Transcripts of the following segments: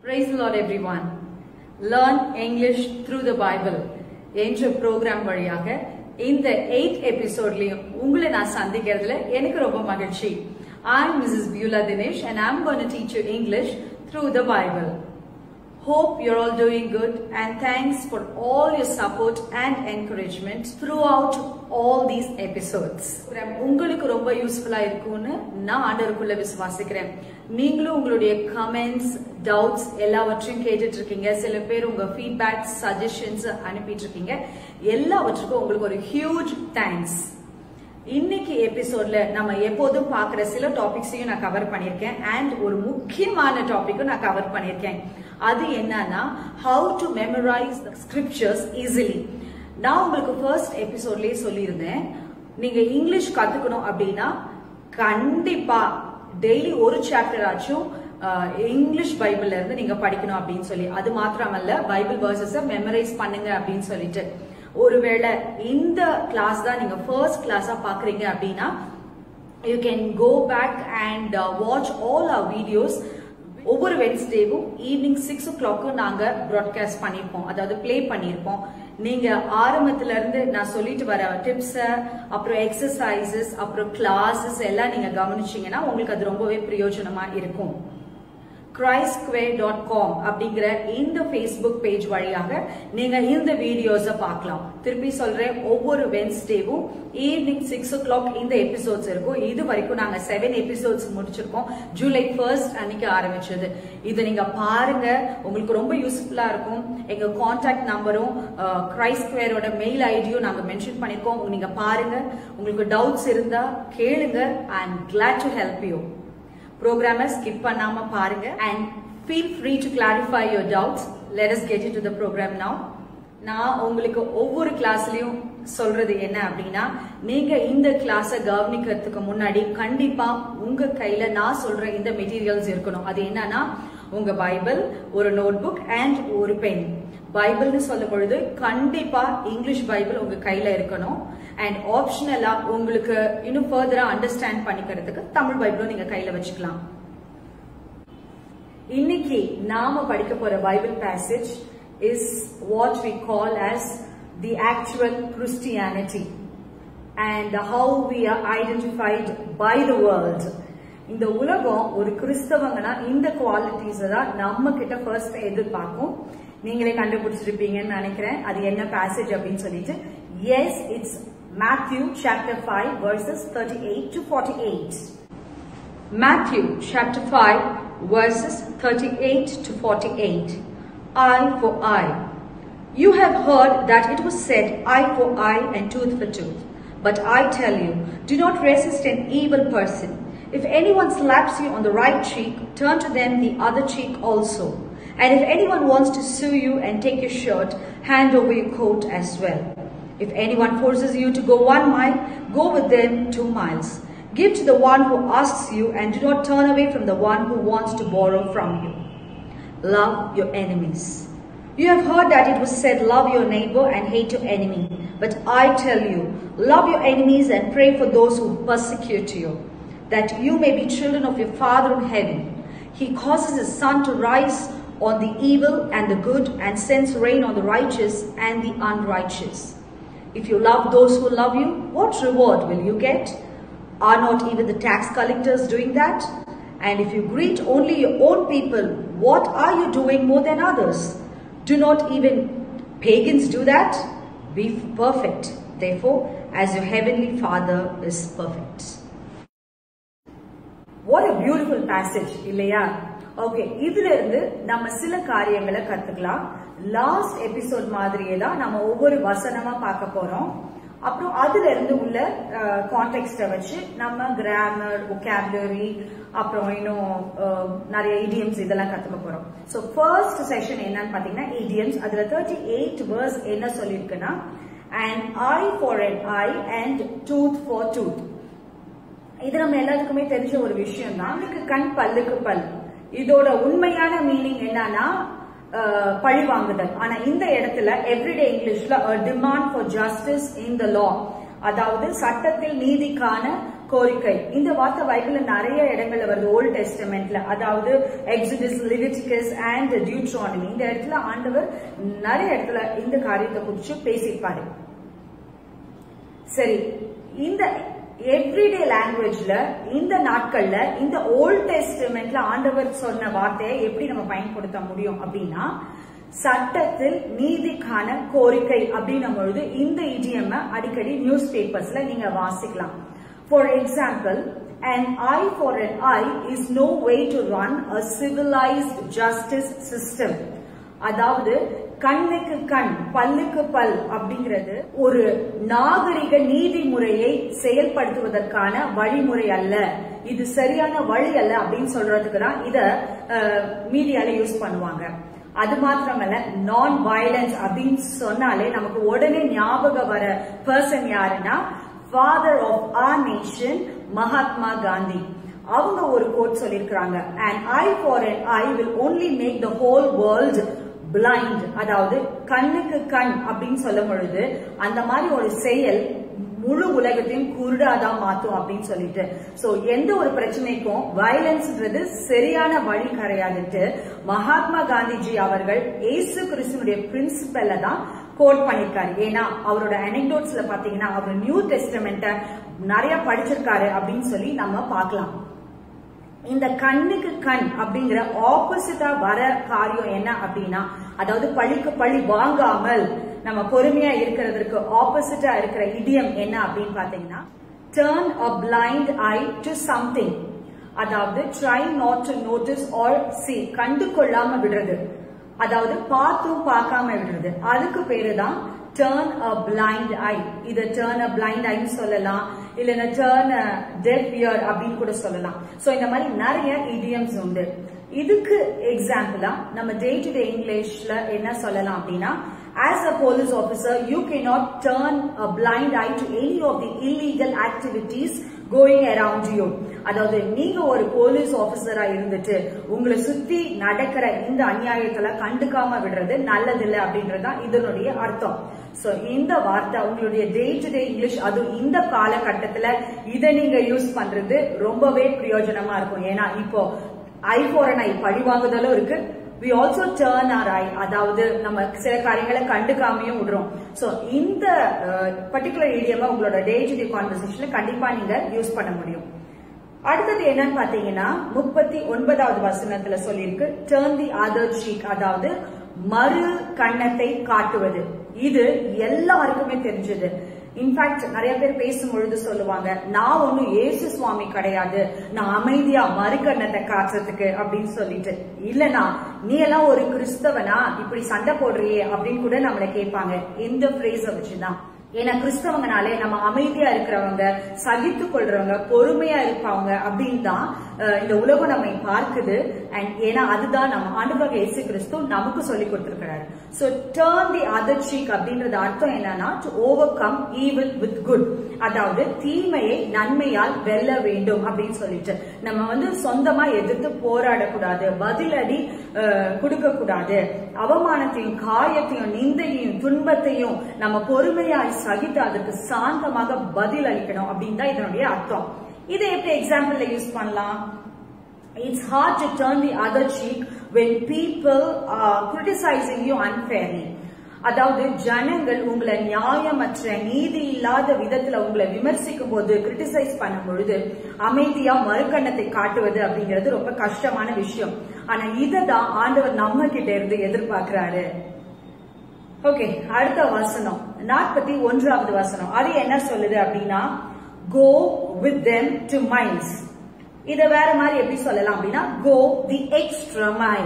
Praise the Lord everyone. Learn English through the Bible என்ற program வழியாக இந்த eight எபிசோட்லயும் உங்களை நான் சந்திக்கிறதுல எனக்கு ரொம்ப மகிழ்ச்சி I'm Mrs. Beulah Dinesh and I'm going to teach you English through the Bible. Hope you're all doing good and thanks for all your support and encouragement throughout all these episodes. உங்களுக்கு ரொம்ப யூஸ்ஃபுல்லா இருக்கும்னு நான் ஆண்டருக்குள்ள விசுவாசிக்கிறேன் நீங்களும் உங்களுடைய comments doubts எல்லாவற்றையும் கேட்டுட்டு இருக்கீங்க சில பேர் உங்க ஃபீட்பேக் சஜஷன்ஸ் அனுப்பிட்டு இருக்கீங்க எல்லாவற்றுக்கும் உங்களுக்கு ஒரு ஹியூஜ் தேங்க்ஸ் இன்னைக்கு எபிசோட்ல நம்ம எப்போதும் பார்க்குற சில டாபிக்ஸையும் நான் கவர் பண்ணியிருக்கேன் அண்ட் ஒரு முக்கியமான டாபிக்கும் நான் கவர் பண்ணியிருக்கேன் அது என்னன்னா how to memorize scriptures easily நான் உங்களுக்கு ஃபர்ஸ்ட் எபிசோட்லயே சொல்லியிருந்தேன் நீங்க இங்கிலீஷ் கத்துக்கணும் அப்படின்னா கண்டிப்பா டெய்லி ஒரு சாப்டர் ஆச்சும் இங்கிலீஷ் பைபிள்ல இருந்து நீங்க படிக்கணும் அப்படின்னு சொல்லி அது மாத்திரமல்ல பைபிள் வேர்சஸ மெமரைஸ் பண்ணுங்க அப்படின்னு சொல்லிட்டு ஒருவேளை இந்த கிளாஸ் தான் நீங்க ஃபர்ஸ்ட் கிளாஸா பாக்குறீங்க அப்படின்னா you can go back and watch all our videos ஒவ்வொரு வென்ஸ்டேவும் ஈவினிங் சிக்ஸ் ஓ கிளாக்கும் நாங்க ப்ராட்காஸ்ட் பண்ணியிருப்போம் அதாவது பிளே பண்ணியிருப்போம் நீங்க ஆரம்பத்துல இருந்து நான் சொல்லிட்டு வர டிப்ஸ் அப்புறம் எக்ஸசைசஸ் அப்புறம் கிளாஸஸ் எல்லாம் நீங்க கவனிச்சீங்கன்னா உங்களுக்கு அது ரொம்பவே பிரயோஜனமா இருக்கும் christquare.com அப்படிங்கிற இந்த ஃபேஸ்புக் பேஜ் வழியாக நீங்க இந்த வீடியோஸை பார்க்கலாம் திருப்பி சொல்றேன் ஒவ்வொரு வென்ஸ்டேவும் ஈவினிங் சிக்ஸ் ஓ கிளாக் இந்த எபிசோட்ஸ் இருக்கும் இது வரைக்கும் நாங்க செவன் எபிசோட்ஸ் முடிச்சிருக்கோம் ஜூலை ஃபர்ஸ்ட் அன்னைக்கு ஆரம்பிச்சது இதை நீங்க பாருங்க உங்களுக்கு ரொம்ப யூஸ்ஃபுல்லா இருக்கும் எங்க கான்டாக்ட் நம்பரும் கிரைஸ்ட்குவேரோட மெயில் ஐடியும் நாங்க மென்ஷன் பண்ணிருக்கோம் நீங்க பாருங்க உங்களுக்கு டவுட்ஸ் இருந்தா கேளுங்க I am glad to help you ப்ரோக்ராமை ஸ்கிப் பண்ணாம பாருங்க and feel free to clarify your doubts let us get into the program now நான் உங்களுக்கு ஒவ்வொரு கிளாஸ்லயும் சொல்றது என்ன அப்படின்னா நீங்க இந்த கிளாஸை கவனிக்கிறதுக்கு முன்னாடி கண்டிப்பா உங்க கையில நான் சொல்ற இந்த மெட்டீரியல்ஸ் இருக்கணும் அது என்னன்னா உங்க பைபிள் ஒரு நோட் புக் அண்ட் ஒரு பென் பைபிள்னு சொல்லும் பொழுது கண்டிப்பா இங்கிலீஷ் பைபிள் உங்க கையில இருக்கணும் அண்ட் ஆப்ஷனலா உங்களுக்கு இன்னும் ஃபர்தரா அண்டர்ஸ்டாண்ட் பண்ணிக்கிறதுக்கு தமிழ் பைபிளும் நீங்க கையில வச்சுக்கலாம் இன்னைக்கு நாம படிக்க போற Bible passage is what we call as the actual Christianity and how we are identified by the world இந்த உலகம் ஒரு கிறிஸ்தவங்கன்னா இந்த குவாலிட்டிஸ் தான் நம்ம கிட்ட ஃபர்ஸ்ட் எதிர்பார்க்கும் நீங்களே கண்டுபிடிச்சிருப்பீங்கன்னு நினைக்கிறேன் அது என்ன பேசேஜ் அப்படின்னு சொல்லிட்டு yes it's Matthew chapter 5 verses 38 to 48. Matthew chapter 5 verses 38 to 48. Eye for eye. You have heard that it was said eye for eye and tooth for tooth. But I tell you, do not resist an evil person. If anyone slaps you on the right cheek, turn to them the other cheek also. And if anyone wants to sue you and take your shirt, hand over your coat as well. If anyone forces you to go one mile, go with them two miles. Give to the one who asks you and do not turn away from the one who wants to borrow from you. Love your enemies. You have heard that it was said, love your neighbor and hate your enemy. But I tell you, love your enemies and pray for those who persecute you, that you may be children of your Father in heaven. He causes his sun to rise on the evil and the good and sends rain on the righteous and the unrighteous. If you love those who love you, what reward will you get? Are not even the tax collectors doing that? And if you greet only your own people, what are you doing more than others? Do not even pagans do that? Be perfect, therefore, as your heavenly Father is perfect. What a beautiful passage, இல்லையா okay இதுல இருந்து நம்ம சில காரியங்களை கத்துக்கலாம் last episode மாதிரியே தான் நம்ம ஒவ்வொரு வசனமா பார்க்க போறோம் அப்புறம் அதுல இருந்து உள்ள கான்டெக்ட வச்சு நம்ம கிராமர் ஒகேபுலரி அப்புறம் இன்னும் நிறைய இடியம்ஸ் இதெல்லாம் கத்துக்க போறோம் ஸோ ஃபர்ஸ்ட் செஷன் என்னன்னு பாத்தீங்கன்னா இடியம்ஸ் அதுல தேர்ட்டி எயிட் வேர்ஸ் என்ன சொல்லியிருக்குன்னா and eye for an eye and tooth for tooth இது நம்ம எல்லாத்துக்குமே தெரிஞ்ச ஒரு விஷயம் தான் கண் பல்லுக்கு பல் இதோட உண்மையான மீனிங் என்னன்னா பழி வாங்குதல் ஆனா இந்த இடத்துல எவ்ரிடே இங்கிலீஷ்ல demand for justice in the law அதாவது சட்டத்தில் நீதிக்கான கோரிக்கை இந்த வார்த்தை பைபிள்ல நிறைய இடங்கள்ல வருது ஓல்ட் டெஸ்டமெண்ட்ல அதாவது எக்ஸிடிஸ் லிவிட்டிகஸ் அண்ட் டியூட்ரானமி இந்த இடத்துல ஆண்டவர் நிறைய இடத்துல இந்த காரியத்தை குறிச்சு பேசியிருப்பாரு சரி இந்த எவ்ரிடே லாங்குவேஜ்ல இந்த நாட்கள்ல இந்த ஓல்ட் டெஸ்டமெண்ட்ல ஆண்டவர் சொன்ன வார்த்தையை எப்படி நம்ம பயன்படுத்த முடியும் அப்படின்னா சட்டத்தில் நீதிக்கான கோரிக்கை அப்படின்னும் பொழுது இந்த இடிஎம் அடிக்கடி நியூஸ் பேப்பர்ஸ்ல நீங்க வாசிக்கலாம் for example an eye for an eye is no way to run a civilized justice system அதாவது கண்ணுக்கு கண் பல்லுக்கு பல் அப்படிங்கிறது ஒரு நாகரிக நீதிமுறையை செயல்படுத்துவதற்கான வழிமுறை அல்ல இது சரியான வழி அல்ல அப்படின்னு சொல்றதுக்கு தான் இத மீடியால யூஸ் பண்ணுவாங்க அது மாத்திரமல்ல நான் வயலன்ஸ் அப்படின்னு சொன்னாலே நமக்கு உடனே ஞாபகம் வர பர்சன் யாருன்னா father of our nation Mahatma Gandhi அவங்க ஒரு கோட் சொல்லியிருக்கிறாங்க and eye for an eye will only make the whole world blind அதாவது கண்ணுக்கு கண் அப்படின்னு சொல்லும் பொழுது அந்த மாதிரி ஒரு செயல் முழு உலகத்தையும் குருடாதான் மாத்தும் அப்படின்னு சொல்லிட்டு சோ எந்த ஒரு பிரச்சனைக்கும் வயலன்ஸ்ன்றது சரியான வழி கிடையாதுட்டு மகாத்மா காந்திஜி அவர்கள் ஏசு கிறிஸ்துனுடைய பிரின்சிபல்ல தான் கோட் பண்ணிருக்காரு ஏன்னா அவரோட அனெக்டோட்ஸ்ல பாத்தீங்கன்னா அவர் நியூ டெஸ்டமெண்ட்ட நிறைய படிச்சிருக்காரு அப்படின்னு சொல்லி நம்ம பார்க்கலாம் இந்த கண்ணுக்கு கண் அப்படிங்கிற ஆப்போசிட்டா வர காரியம் என்ன அப்படின்னா அதாவது பழிக்கு பழி வாங்காமல் நம்ம பொறுமையா இருக்கிறதுக்கு ஆப்போசிட்டா இருக்கிற இடியம் என்ன அப்படின்னு பாத்தீங்கன்னா turn a blind eye to something அதாவது try not to notice or see கண்டு கொள்ளாம விடுறது அதாவது பார்த்தும் பார்க்காம விடுறது அதுக்கு பேரு தான் டேர்ன் அ பிளைண்ட் ஐ இத டேர்ன் அ பிளைண்ட் ஐன்னு சொல்லலாம் இல்லைன்னா டேர்ன் அ டெட் இயர் அப்படின்னு கூட சொல்லலாம் சோ இந்த மாதிரி நிறைய இடியம்ஸ் உண்டு இதுக்கு எக்ஸாம்பிளா நம்ம டே டு டே இங்கிலீஷ்ல என்ன சொல்லலாம் அப்படின்னா As a police officer, you cannot turn a blind eye to any of the illegal activities going around you. அதாவது நீங்க ஒரு போலீஸ் ஆபீசரா இருந்துட்டு உங்களை சுத்தி நடக்கிற இந்த அநியாயத்துல கண்டுக்காம விடுறது நல்லதில்லை அப்படின்றதுதான் இதனுடைய அர்த்தம் சோ இந்த வார்த்தை உங்களுடைய டே டு டே இங்கிலீஷ் அது இந்த காலகட்டத்துல இதை நீங்க யூஸ் பண்றது ரொம்பவே பிரயோஜனமா இருக்கும் ஏன்னா இப்போ ஐ போர் ஐ பழி வாங்குதலும் இருக்கு we also turn our eye அதாவது நம்ம சில காரியங்களை கண்டுக்காமையும் விடுறோம் சோ இந்த பர்டிகுலர் ஏரியாவை உங்களோட டே டு டே கான்வர்சேஷன்ல கண்டிப்பா நீங்க யூஸ் பண்ண முடியும் அடுத்தது என்னன்னு பாத்தீங்கன்னா முப்பத்தி ஒன்பதாவது வசனத்துல சொல்லியிருக்கு டேர்ன் தி அதர் சீக் அதாவது மறு கண்ணத்தை காட்டுவது இது எல்லாருக்குமே தெரிஞ்சது இன்ஃபேக்ட் நிறைய பேர் பேசும் பொழுது சொல்லுவாங்க நான் ஒன்னும் ஏசு சுவாமி கிடையாது நான் அமைதியா மறுக்கண்ணத்தை காட்டுறதுக்கு அப்படின்னு சொல்லிட்டு இல்லனா நீ எல்லாம் ஒரு கிறிஸ்தவனா இப்படி சண்டை போடுறியே அப்படின்னு கூட நம்மள கேட்பாங்க இந்த பிரேஸ வச்சுதான் ஏன்னா கிறிஸ்தவங்கனாலே நம்ம அமைதியா இருக்கிறவங்க சகித்து கொள்றவங்க பொறுமையா இருப்பவங்க அப்படின்னு தான் இந்த உலகம் நம்மை பார்க்குது அண்ட் ஏன்னா அதுதான் நம்ம ஆண்டவராக இயேசு கிறிஸ்து நமக்கு சொல்லி கொடுத்திருக்கிறாரு so turn the other cheek அப்படின்றது அர்த்தம் என்னன்னா to overcome evil with good அதாவது தீமையை நன்மையால் வெல்ல வேண்டும் அப்படின்னு சொல்லிட்டு நம்ம வந்து சொந்தமா எதிர்த்து போராடக்கூடாது பதிலடி கொடுக்க கூடாது அவமானத்தையும் காயத்தையும் நிந்தையையும் துன்பத்தையும் நம்ம பொறுமையாய் சகித்து அதற்கு சாந்தமாக பதில் அளிக்கணும் அப்படின்னு தான் இதனுடைய அர்த்தம் இதை எப்படி எக்ஸாம்பிள்ல யூஸ் பண்ணலாம் it's hard to turn the other cheek when people criticizing you unfairly அதாவது ஜனங்கள் உங்களை நியாயமற்ற நீதி இல்லாத விதத்துல உங்களை விமர்சிக்கும் போது கிரிட்டிசைஸ் பண்ணும் பொழுது அமைதியா மறுக்கண்ணத்தை காட்டுவது அப்படிங்கிறது ரொம்ப கஷ்டமான விஷயம் ஆனா இததான் ஆண்டவர் நம்ம கிட்ட இருந்து எதிர்பார்க்கிறாரு ஓகே அடுத்த வசனம் நாற்பத்தி ஒன்றாவது வசனம் அது என்ன சொல்லுது அப்படின்னா go with them two miles இத வேற மாதிரி எப்படி சொல்லலாம் அப்படின்னா கோ தி எக்ஸ்ட்ரா மைல்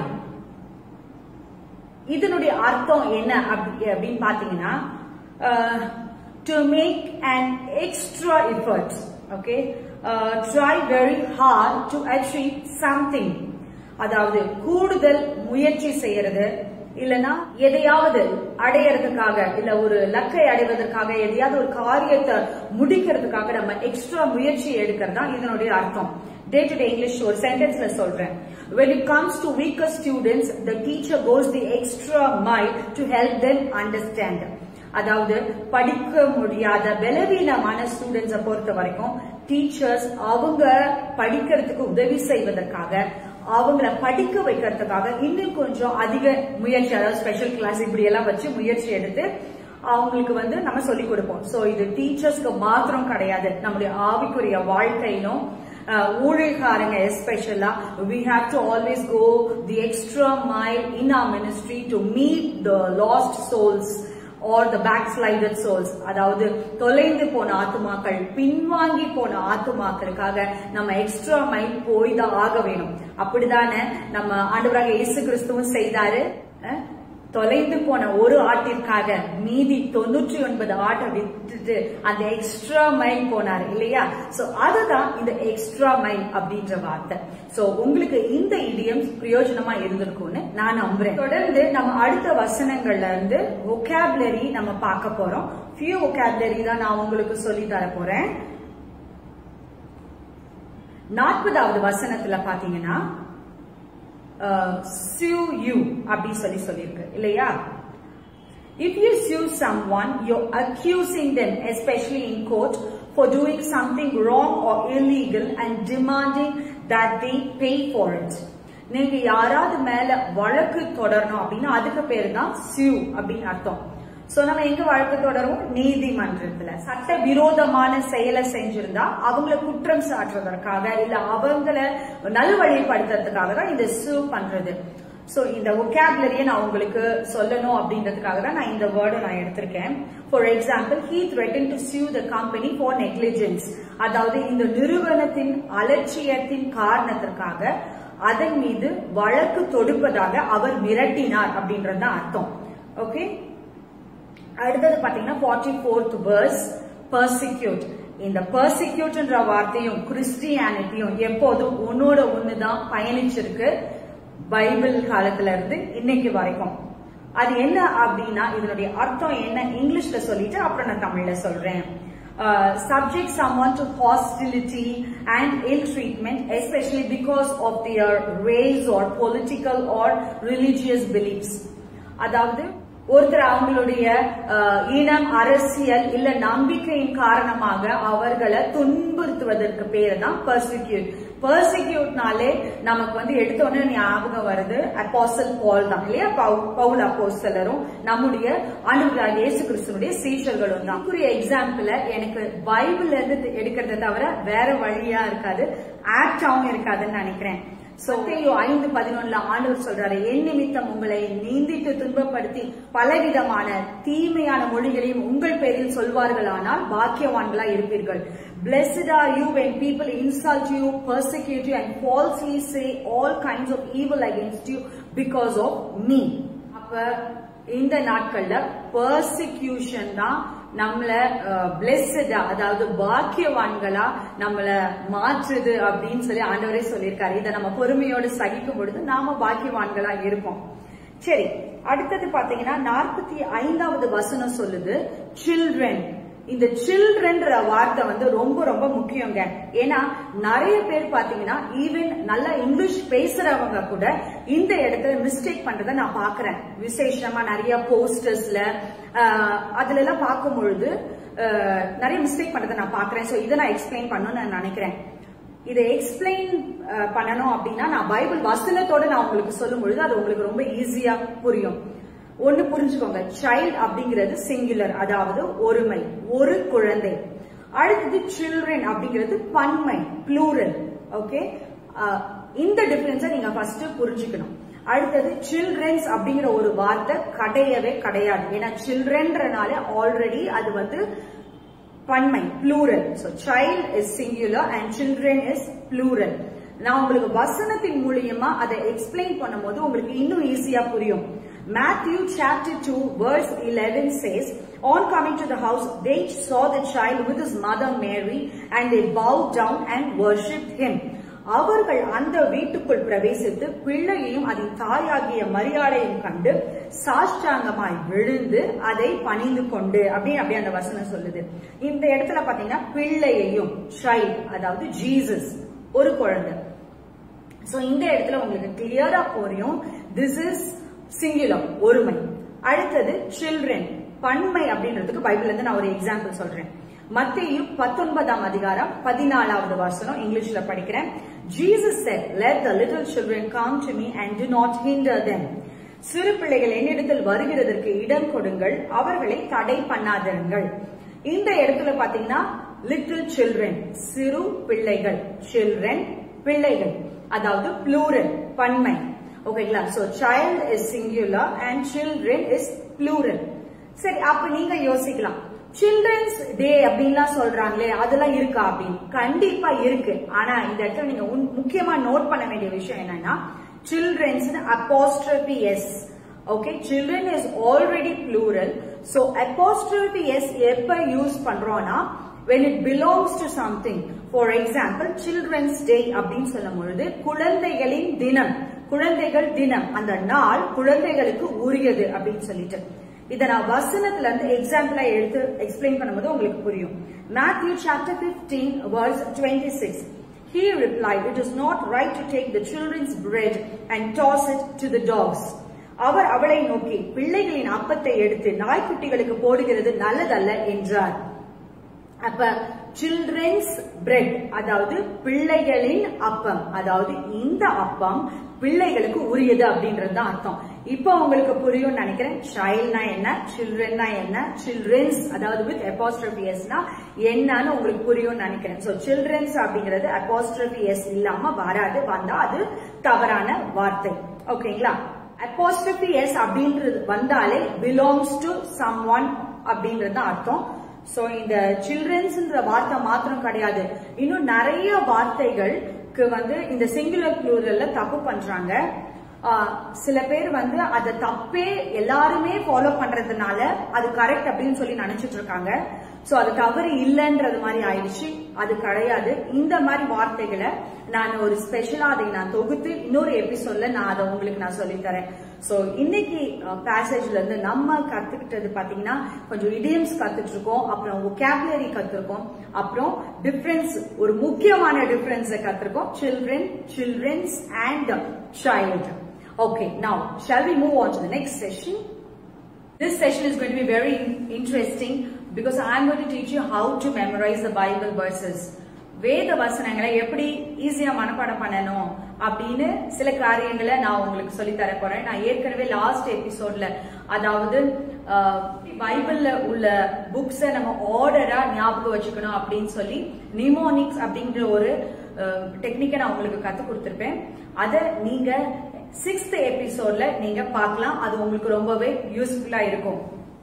இதனுடைய அர்த்தம் என்ன அப்படின்னு பாத்தீங்கன்னா to make an extra effort okay try very hard to achieve something அதாவது கூடுதல் முயற்சி செய்யறது இல்லனா எதையாவது அடையறதுக்காக இல்ல ஒரு லக்கை அடைவதற்காக எதையாவது ஒரு காரியத்தை முடிக்கிறதுக்காக நம்ம எக்ஸ்ட்ரா முயற்சி எடுக்கிறது தான் இதனுடைய அர்த்தம் டே டு டே இங்கிலீஷ் ஒரு சென்டென்ஸ்ல சொல்றேன் when it comes to weaker students the teacher goes the extra mile to help them understand அதாவது படிக்க முடியாத பலவீனமான ஸ்டூடெண்ட்ஸை பொறுத்த வரைக்கும் டீச்சர்ஸ் அவங்க படிக்கிறதுக்கு உதவி செய்வதற்காக அவங்கள படிக்க வைக்கிறதுக்காக இன்னும் கொஞ்சம் அதிக முயற்சி அதாவது ஸ்பெஷல் கிளாஸ் இப்படி எல்லாம் வச்சு முயற்சி எடுத்து அவங்களுக்கு வந்து நம்ம சொல்லிக் கொடுப்போம் சோ இது டீச்சர்ஸ்க்கு மாத்திரம் கிடையாது நம்முடைய ஆவிக்குரிய வாழ்க்கையிலும் uh, ஊழியக்காரங்க எஸ்பெஷலா we have to always go the extra mile in our ministry to meet the lost souls or the backslided souls அதாவது தொலைந்து போன ஆத்துமாக்கள் பின்வாங்கி போன ஆத்துமாக்களுக்காக நம்ம எக்ஸ்ட்ரா மைல் போய் தான் ஆக வேணும் அப்படிதானே நம்ம ஆண்டவராக இயேசு கிறிஸ்துவும் செய்தாரு அஹ்? தொலைந்து போன ஒரு ஆட்டிற்காக மீதி தொண்ணூற்றி ஒன்பது ஆட்டை விட்டுட்டு அந்த எக்ஸ்ட்ரா மைல் போனார் இல்லையா சோ அதுதான் இந்த எக்ஸ்ட்ரா மைல் அப்படின்ற வார்த்தை சோ உங்களுக்கு இந்த இடியம் பிரயோஜனமா இருந்திருக்கும்னு நான் நம்புறேன் தொடர்ந்து நம்ம அடுத்த வசனங்கள்ல இருந்து ஒகாபுலரி நம்ம பார்க்க போறோம் ஃபியூ ஒகாபுலரி தான் நான் உங்களுக்கு சொல்லி தர போறேன் நாற்பதாவது வசனத்துல பாத்தீங்கன்னா sue you அப்படி சொல்லி சொல்லியிருக்கு இல்லையா If you sue someone, you're accusing them, especially in court, for doing something wrong or illegal and demanding that they pay for it. நீங்க யாராவது மேல வழக்கு தொடரணும் அப்படின்னா அதுக்கு பேரு தான் சியூ அப்படின்னு அர்த்தம் சோ நம்ம எங்க வழக்கு தொடரும் நீதிமன்றத்துல சட்ட விரோதமான செயலை செஞ்சிருந்தா அவங்கள குற்றம் சாட்டுறதற்காக இல்ல அவங்கள நல்வழிப்படுத்துறதுக்காக தான் இந்த சூ பண்றது சோ இந்த ஒகாபுலரியை நான் உங்களுக்கு சொல்லணும் அப்படின்றதுக்காக தான் நான் இந்த வேர்டை நான் எடுத்திருக்கேன் for example he threatened to sue the company for negligence அதாவது இந்த நிறுவனத்தின் அலட்சியத்தின் காரணத்திற்காக அதன் மீது வழக்கு தொடுப்பதாக அவர் மிரட்டினார் அப்படின்றது தான் அர்த்தம் ஓகே அடுத்தது பாத்தீங்கன்னா ஃபார்ட்டி ஃபோர்த் வேர்ஸ் பர்சிக்யூட் இந்த பர்சிக்யூட்ன்ற வார்த்தையும் கிறிஸ்டியானிட்டியும் எப்போதும் ஒன்னோட ஒண்ணுதான் பயணிச்சிருக்கு பைபிள் காலத்துல இருந்து இன்னைக்கு வரைக்கும் அது என்ன அப்படின்னா இதனுடைய அர்த்தம் என்ன இங்கிலீஷ்ல சொல்லிட்டு அப்புறம் நான் தமிழ்ல சொல்றேன் uh, subject someone to hostility and ill treatment, especially because of their race or political or religious beliefs. அதாவது ஒருத்தர் அவங்களுடைய அஹ், இனம் அரசியல் இல்ல நம்பிக்கையின் காரணமாக அவர்களை துன்புறுத்துவதற்கு பேரு தான் பர்சிக்யூட் பர்சிக்யூட்னாலே நமக்கு வந்து எடுத்த உடனே ஞாபகம் வருது அப்பாசல் பால் தான் இல்லையா பவு- பவுல் அப்போஸ்தலரும் நம்முடைய ஆண்டவராகிய இயேசு கிறிஸ்துனுடைய சீஷர்களும் தான் குறிய எக்ஸாம்பிள் எனக்கு பைபிள்ல இருந்து எடுக்கிறத தவிர வேற வழியா இருக்காது ஆக்டாவும் இருக்காதுன்னு நினைக்கிறேன் சொத்தையோ ஐந்து பதினொன்னுல ஆண்டவர் சொல்றாரு என் நிமித்தம் உங்களை நீந்திட்டு துன்பப்படுத்தி பலவிதமான தீமையான மொழிகளையும் உங்கள் பேரில் சொல்வார்களானால் பாக்கியவான்களா இருப்பீர்கள் Blessed are you when people insult you, persecute you and falsely say all kinds of evil against you because of me. அப்ப இந்த நாட்கள்ல பர்சிக்யூஷன் தான் நம்மள பிளெஸ்டா அதாவது பாக்கியவான்களா நம்மள மாற்றுது அப்படின்னு சொல்லி ஆண்டவரே சொல்லியிருக்காரு இதை நம்ம பொறுமையோடு சகிக்கும் பொழுது நாம பாக்கியவான்களா இருப்போம் சரி அடுத்தது பாத்தீங்கன்னா நாற்பத்தி ஐந்தாவது வசனம் சொல்லுது சில்ட்ரன் இந்த சில்ட்ரன்ற வார்த்தை வந்து ரொம்ப ரொம்ப முக்கியங்க ஏன்னா நிறைய பேர் பாத்தீங்கன்னா ஈவன் நல்லா இங்கிலீஷ் பேசுறவங்க கூட இந்த இடத்துல மிஸ்டேக் பண்றதை நான் பாக்குறேன் விசேஷமா நிறைய போஸ்டர்ஸ்ல அதுல எல்லாம் பார்க்கும் பொழுது அஹ், நிறைய மிஸ்டேக் பண்றதை நான் பாக்குறேன் சோ இதை நான் எக்ஸ்பிளைன் பண்ணணும்னு நான் நினைக்கிறேன் இதை எக்ஸ்பிளைன் பண்ணணும் அப்படின்னா நான் பைபிள் வசனத்தோட நான் உங்களுக்கு சொல்லும் பொழுது அது உங்களுக்கு ரொம்ப ஈஸியா புரியும் ஒண்ணு புரிஞ்சுக்கோங்க சைல்ட் அப்படிங்கிறது சிங்குலர் அதாவது ஒருமை ஒரு குழந்தை அடுத்தது சில்ட்ரன் அப்படிங்கிறது பன்மை ப்ளூரல் ஓகே இந்த டிஃபரன்ஸை நீங்க ஃபர்ஸ்ட் புரிஞ்சுக்கணும் அடுத்தது சில்ட்ரன்ஸ் அப்படிங்கிற ஒரு வார்த்தை கிடையவே கிடையாது ஏன்னா சில்ட்ரன்றனால ஆல்ரெடி அது வந்து பன்மை plural so child is singular and children is plural நான் உங்களுக்கு வசனத்தின் மூலியமா அதை எக்ஸ்பிளைன் பண்ணும்போது உங்களுக்கு இன்னும் ஈஸியா புரியும் Matthew chapter 2 verse 11 says on coming to the house they saw the child with his mother Mary and they bowed down and worshipped him அவர்கள் அந்த வீட்டுக்குள் பிரவேசித்து பிள்ளையையும் அதன் தாயாகிய மரியாதையும் கண்டு சாஷ்டாங்கமாய் விழுந்து அதை பணிந்து கொண்டு அப்படின்னு அப்படியே அந்த வசனம் சொல்லுது இந்த இடத்துல பாத்தீங்கன்னா பிள்ளையையும் சைல்ட் அதாவது ஜீசஸ் ஒரு குழந்தை சோ இந்த இடத்துல உங்களுக்கு கிளியரா புரியும் திஸ் இஸ் சிங்குலம் ஒருமை அடுத்தது சில்ட்ரன் பன்மை அப்படின்றதுக்கு பைபிள்ல இருந்து நான் ஒரு எக்ஸாம்பிள் சொல்றேன் மத்தேயு பத்தொன்பதாம் அதிகாரம் பதினாலாவது வசனம் இங்கிலீஷ்ல படிக்கிறேன் Jesus said let the little children come to me and do not hinder them சிறு பிள்ளைகள் என்னிடத்தில் வருகிறதற்கு இடம் கொடுங்கள் அவர்களை தடை பண்ணாதிருங்கள் இந்த இடத்துல பாத்தீங்கன்னா லிட்டில் சில்ட்ரன் சிறு பிள்ளைகள் சில்ட்ரன் பிள்ளைகள் அதாவது ப்ளூரல் பன்மை ஓகேங்களா so child is singular and children is plural சரி அப்ப நீங்க யோசிக்கலாம் சில்ட்ரன்ஸ் டே அப்படின்லாம் சொல்றாங்களே அதெல்லாம் இருக்கா அப்படின்னு கண்டிப்பா இருக்கு ஆனா இந்த இடத்துல நீங்க உன்- முக்கியமா நோட் பண்ண வேண்டிய விஷயம் என்னன்னா children's apostrophe S okay children is already plural so apostrophe S எப்ப யூஸ் பண்றோம்னா when it belongs to something for example children's day அப்படின்னு சொல்லும் பொழுது குழந்தைகளின் தினம் குழந்தைகள் தினம் அந்த நாள் குழந்தைகளுக்கு உரியது அப்படின்னு சொல்லிட்டு இத நான் வசனத்துல இருந்து எக்ஸாம்பிளா எடுத்து எக்ஸ்பிளைன் பண்ணும்போது உங்களுக்கு புரியும் Matthew chapter 15 verse 26 He replied, It is not right to take the children's bread and toss it to the dogs. அவர் அவளை நோக்கி பிள்ளைகளின் அப்பத்தை எடுத்து நாய்க்குட்டிகளுக்கு போடுகிறது நல்லதல்ல என்றார் அப்ப சில்ட்ரன்ஸ் பிரெட் அதாவது பிள்ளைகளின் அப்பம் அதாவது இந்த அப்பம் பிள்ளைகளுக்கு உரியது அப்படின்றது தான் அர்த்தம் இப்போ உங்களுக்கு புரியும் நினைக்கிறேன் சைல்ட்னா என்ன சில்ட்ரன்னா என்ன சில்ட்ரன்ஸ் அதாவது வித் apostrophe எஸ்னா என்னன்னு உங்களுக்கு புரியும் நினைக்கிறேன் சோ சில்ட்ரன்ஸ் அப்படிங்கிறது apostrophe எஸ் இல்லாம வராது வந்தா அது தவறான வார்த்தை ஓகேங்களா apostrophe எஸ் அப்படின்றது வந்தாலே பிலாங்ஸ் டு சம் ஒன் அப்படின்றது தான் அர்த்தம் சோ இந்த சில்ட்ரன்ஸ்ன்ற வார்த்தை மாத்திரம் கிடையாது இன்னும் நிறைய வார்த்தைகளுக்கு வந்து இந்த சிங்குலர் ப்ளூரல்ல தப்பு பண்றாங்க ஆஹ் சில பேர் வந்து அத தப்பே எல்லாருமே ஃபாலோ பண்றதுனால அது கரெக்ட் அப்படின்னு சொல்லி நினைச்சிட்டு இருக்காங்க சோ அது தவறு இல்லைன்றது மாதிரி ஆயிடுச்சு அது கிடையாது இந்த மாதிரி வார்த்தைகளை நான் ஒரு ஸ்பெஷலா அதை நான் தொகுத்து இன்னொரு எபிசோட்ல நான் அதை உங்களுக்கு நான் சொல்லித் தரேன் சோ இன்னைக்கு பேசேஜ்ல இருந்து நம்ம கத்துக்கிட்டது பாத்தீங்கன்னா கொஞ்சம் இடியம்ஸ் கத்துட்டு இருக்கோம் அப்புறம் vocabulary கத்துருக்கோம் அப்புறம் டிஃபரன்ஸ் ஒரு முக்கியமான டிஃபரன்ஸ் கத்துருக்கோம் children children's and child okay now shall we move on to the next session This session is going to be very interesting because I'm going to teach you how to memorize the Bible verses. வேத வசனங்களை எப்படி ஈஸியா மனப்பாடம் பண்ணணும் அப்படின்னு சில காரியங்களை நான் உங்களுக்கு சொல்லி தர போறேன் நான் ஏற்கனவே லாஸ்ட் எபிசோட்ல அதாவது ஆஹ், பைபிள்ல உள்ள புக்ஸை நம்ம ஆர்டரா ஞாபகம் வச்சுக்கணும் அப்படின்னு சொல்லி நிமோனிக்ஸ் அப்படிங்கிற ஒரு டெக்னிக்கை நான் உங்களுக்கு கத்து கொடுத்திருப்பேன் அதை நீங்க சிக்ஸ்த் எபிசோட்ல நீங்க பார்க்கலாம் அது உங்களுக்கு ரொம்பவே யூஸ்ஃபுல்லா இருக்கும்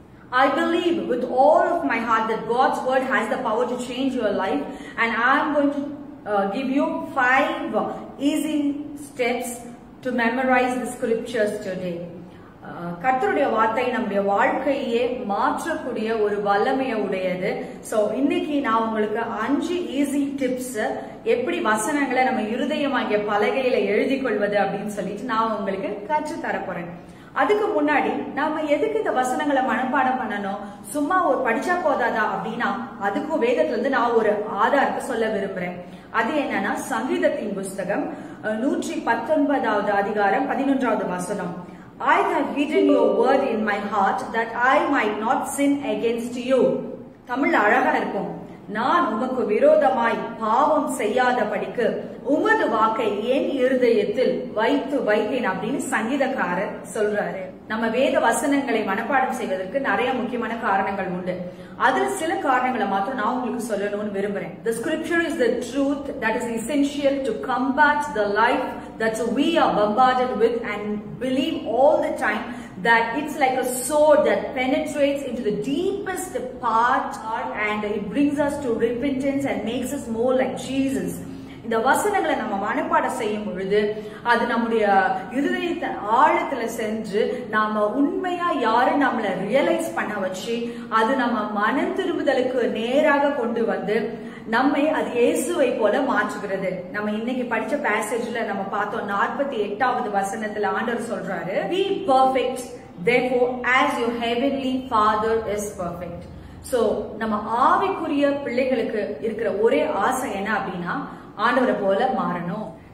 I believe with all of my heart that God's word has the power to change your life and I am going to uh, give you five easy steps to memorize the scriptures today. அஹ் கர்த்தருடைய வார்த்தை நம்முடைய வாழ்க்கையே மாற்றக்கூடிய ஒரு வல்லமையை உடையது so இன்னைக்கு நான் உங்களுக்கு அஞ்சு ஈஸி டிப்ஸ் எப்படி வசனங்களை நம்ம இருதயமாகிய பலகையில எழுதி கொள்வது அப்படின்னு சொல்லிட்டு நான் உங்களுக்கு கற்று தரப்போறேன் அதுக்கு முன்னாடி நாம எதுக்கு இந்த வசனங்களை மனப்பாடம் பண்ணணும் சும்மா ஒரு படிச்சா போதாதா அப்படின்னா அதுக்கும் வேதத்துல இருந்து நான் ஒரு ஆதாரத்தை சொல்ல விரும்புறேன் அது என்னன்னா சங்கீதத்தின் புஸ்தகம் அஹ், நூற்றி பத்தொன்பதாவது அதிகாரம் பதினொன்றாவது வசனம் I have hidden your word in my heart that I might not sin against you. Tamil அழகா இருக்கும் நான் உமக்கு விரோதமாய் பாவம் செய்யாதபடிக்கு உமது வாக்கை என் இருதயத்தில் வைத்து வைத்தேன் அப்படின்னு சங்கீதக்காரர் சொல்றாரு நம்ம வேத வசனங்களை மனப்பாடம் செய்வதற்கு நிறைய முக்கியமான காரணங்கள் உண்டு அதுல சில காரணங்களை மாத்திரம் நான் உங்களுக்கு சொல்லணும்னு விரும்புறேன் the scripture is the truth that is essential to combat the life that we are bombarded with and believe all the time that it's like a sword that penetrates into the deepest part and it brings us to repentance and makes us more like Jesus. இந்த வசனங்களை நம்ம மனப்பாடம் செய்யும் பொழுது அது நம்முடைய இருதயத்தை ஆழத்துல சென்று நாம உண்மையா யாரு நம்மள ரியலைஸ் பண்ண வச்சு அது நம்ம மனம் திரும்புதலுக்கு நேராக கொண்டு வந்து நம்மை அது இயேசுவை போல மாற்றுகிறது நம்ம இன்னைக்கு படிச்ச பேசேஜ்ல நம்ம பார்த்தோம் நாற்பத்தி எட்டாவது வசனத்துல ஆண்டவர் சொல்றாரு be perfect therefore as your heavenly father is perfect so நம்ம ஆவிக்குரிய பிள்ளைகளுக்கு இருக்கிற ஒரே ஆசை என்ன அப்படின்னா ஆண்டவரை போல மாறணும்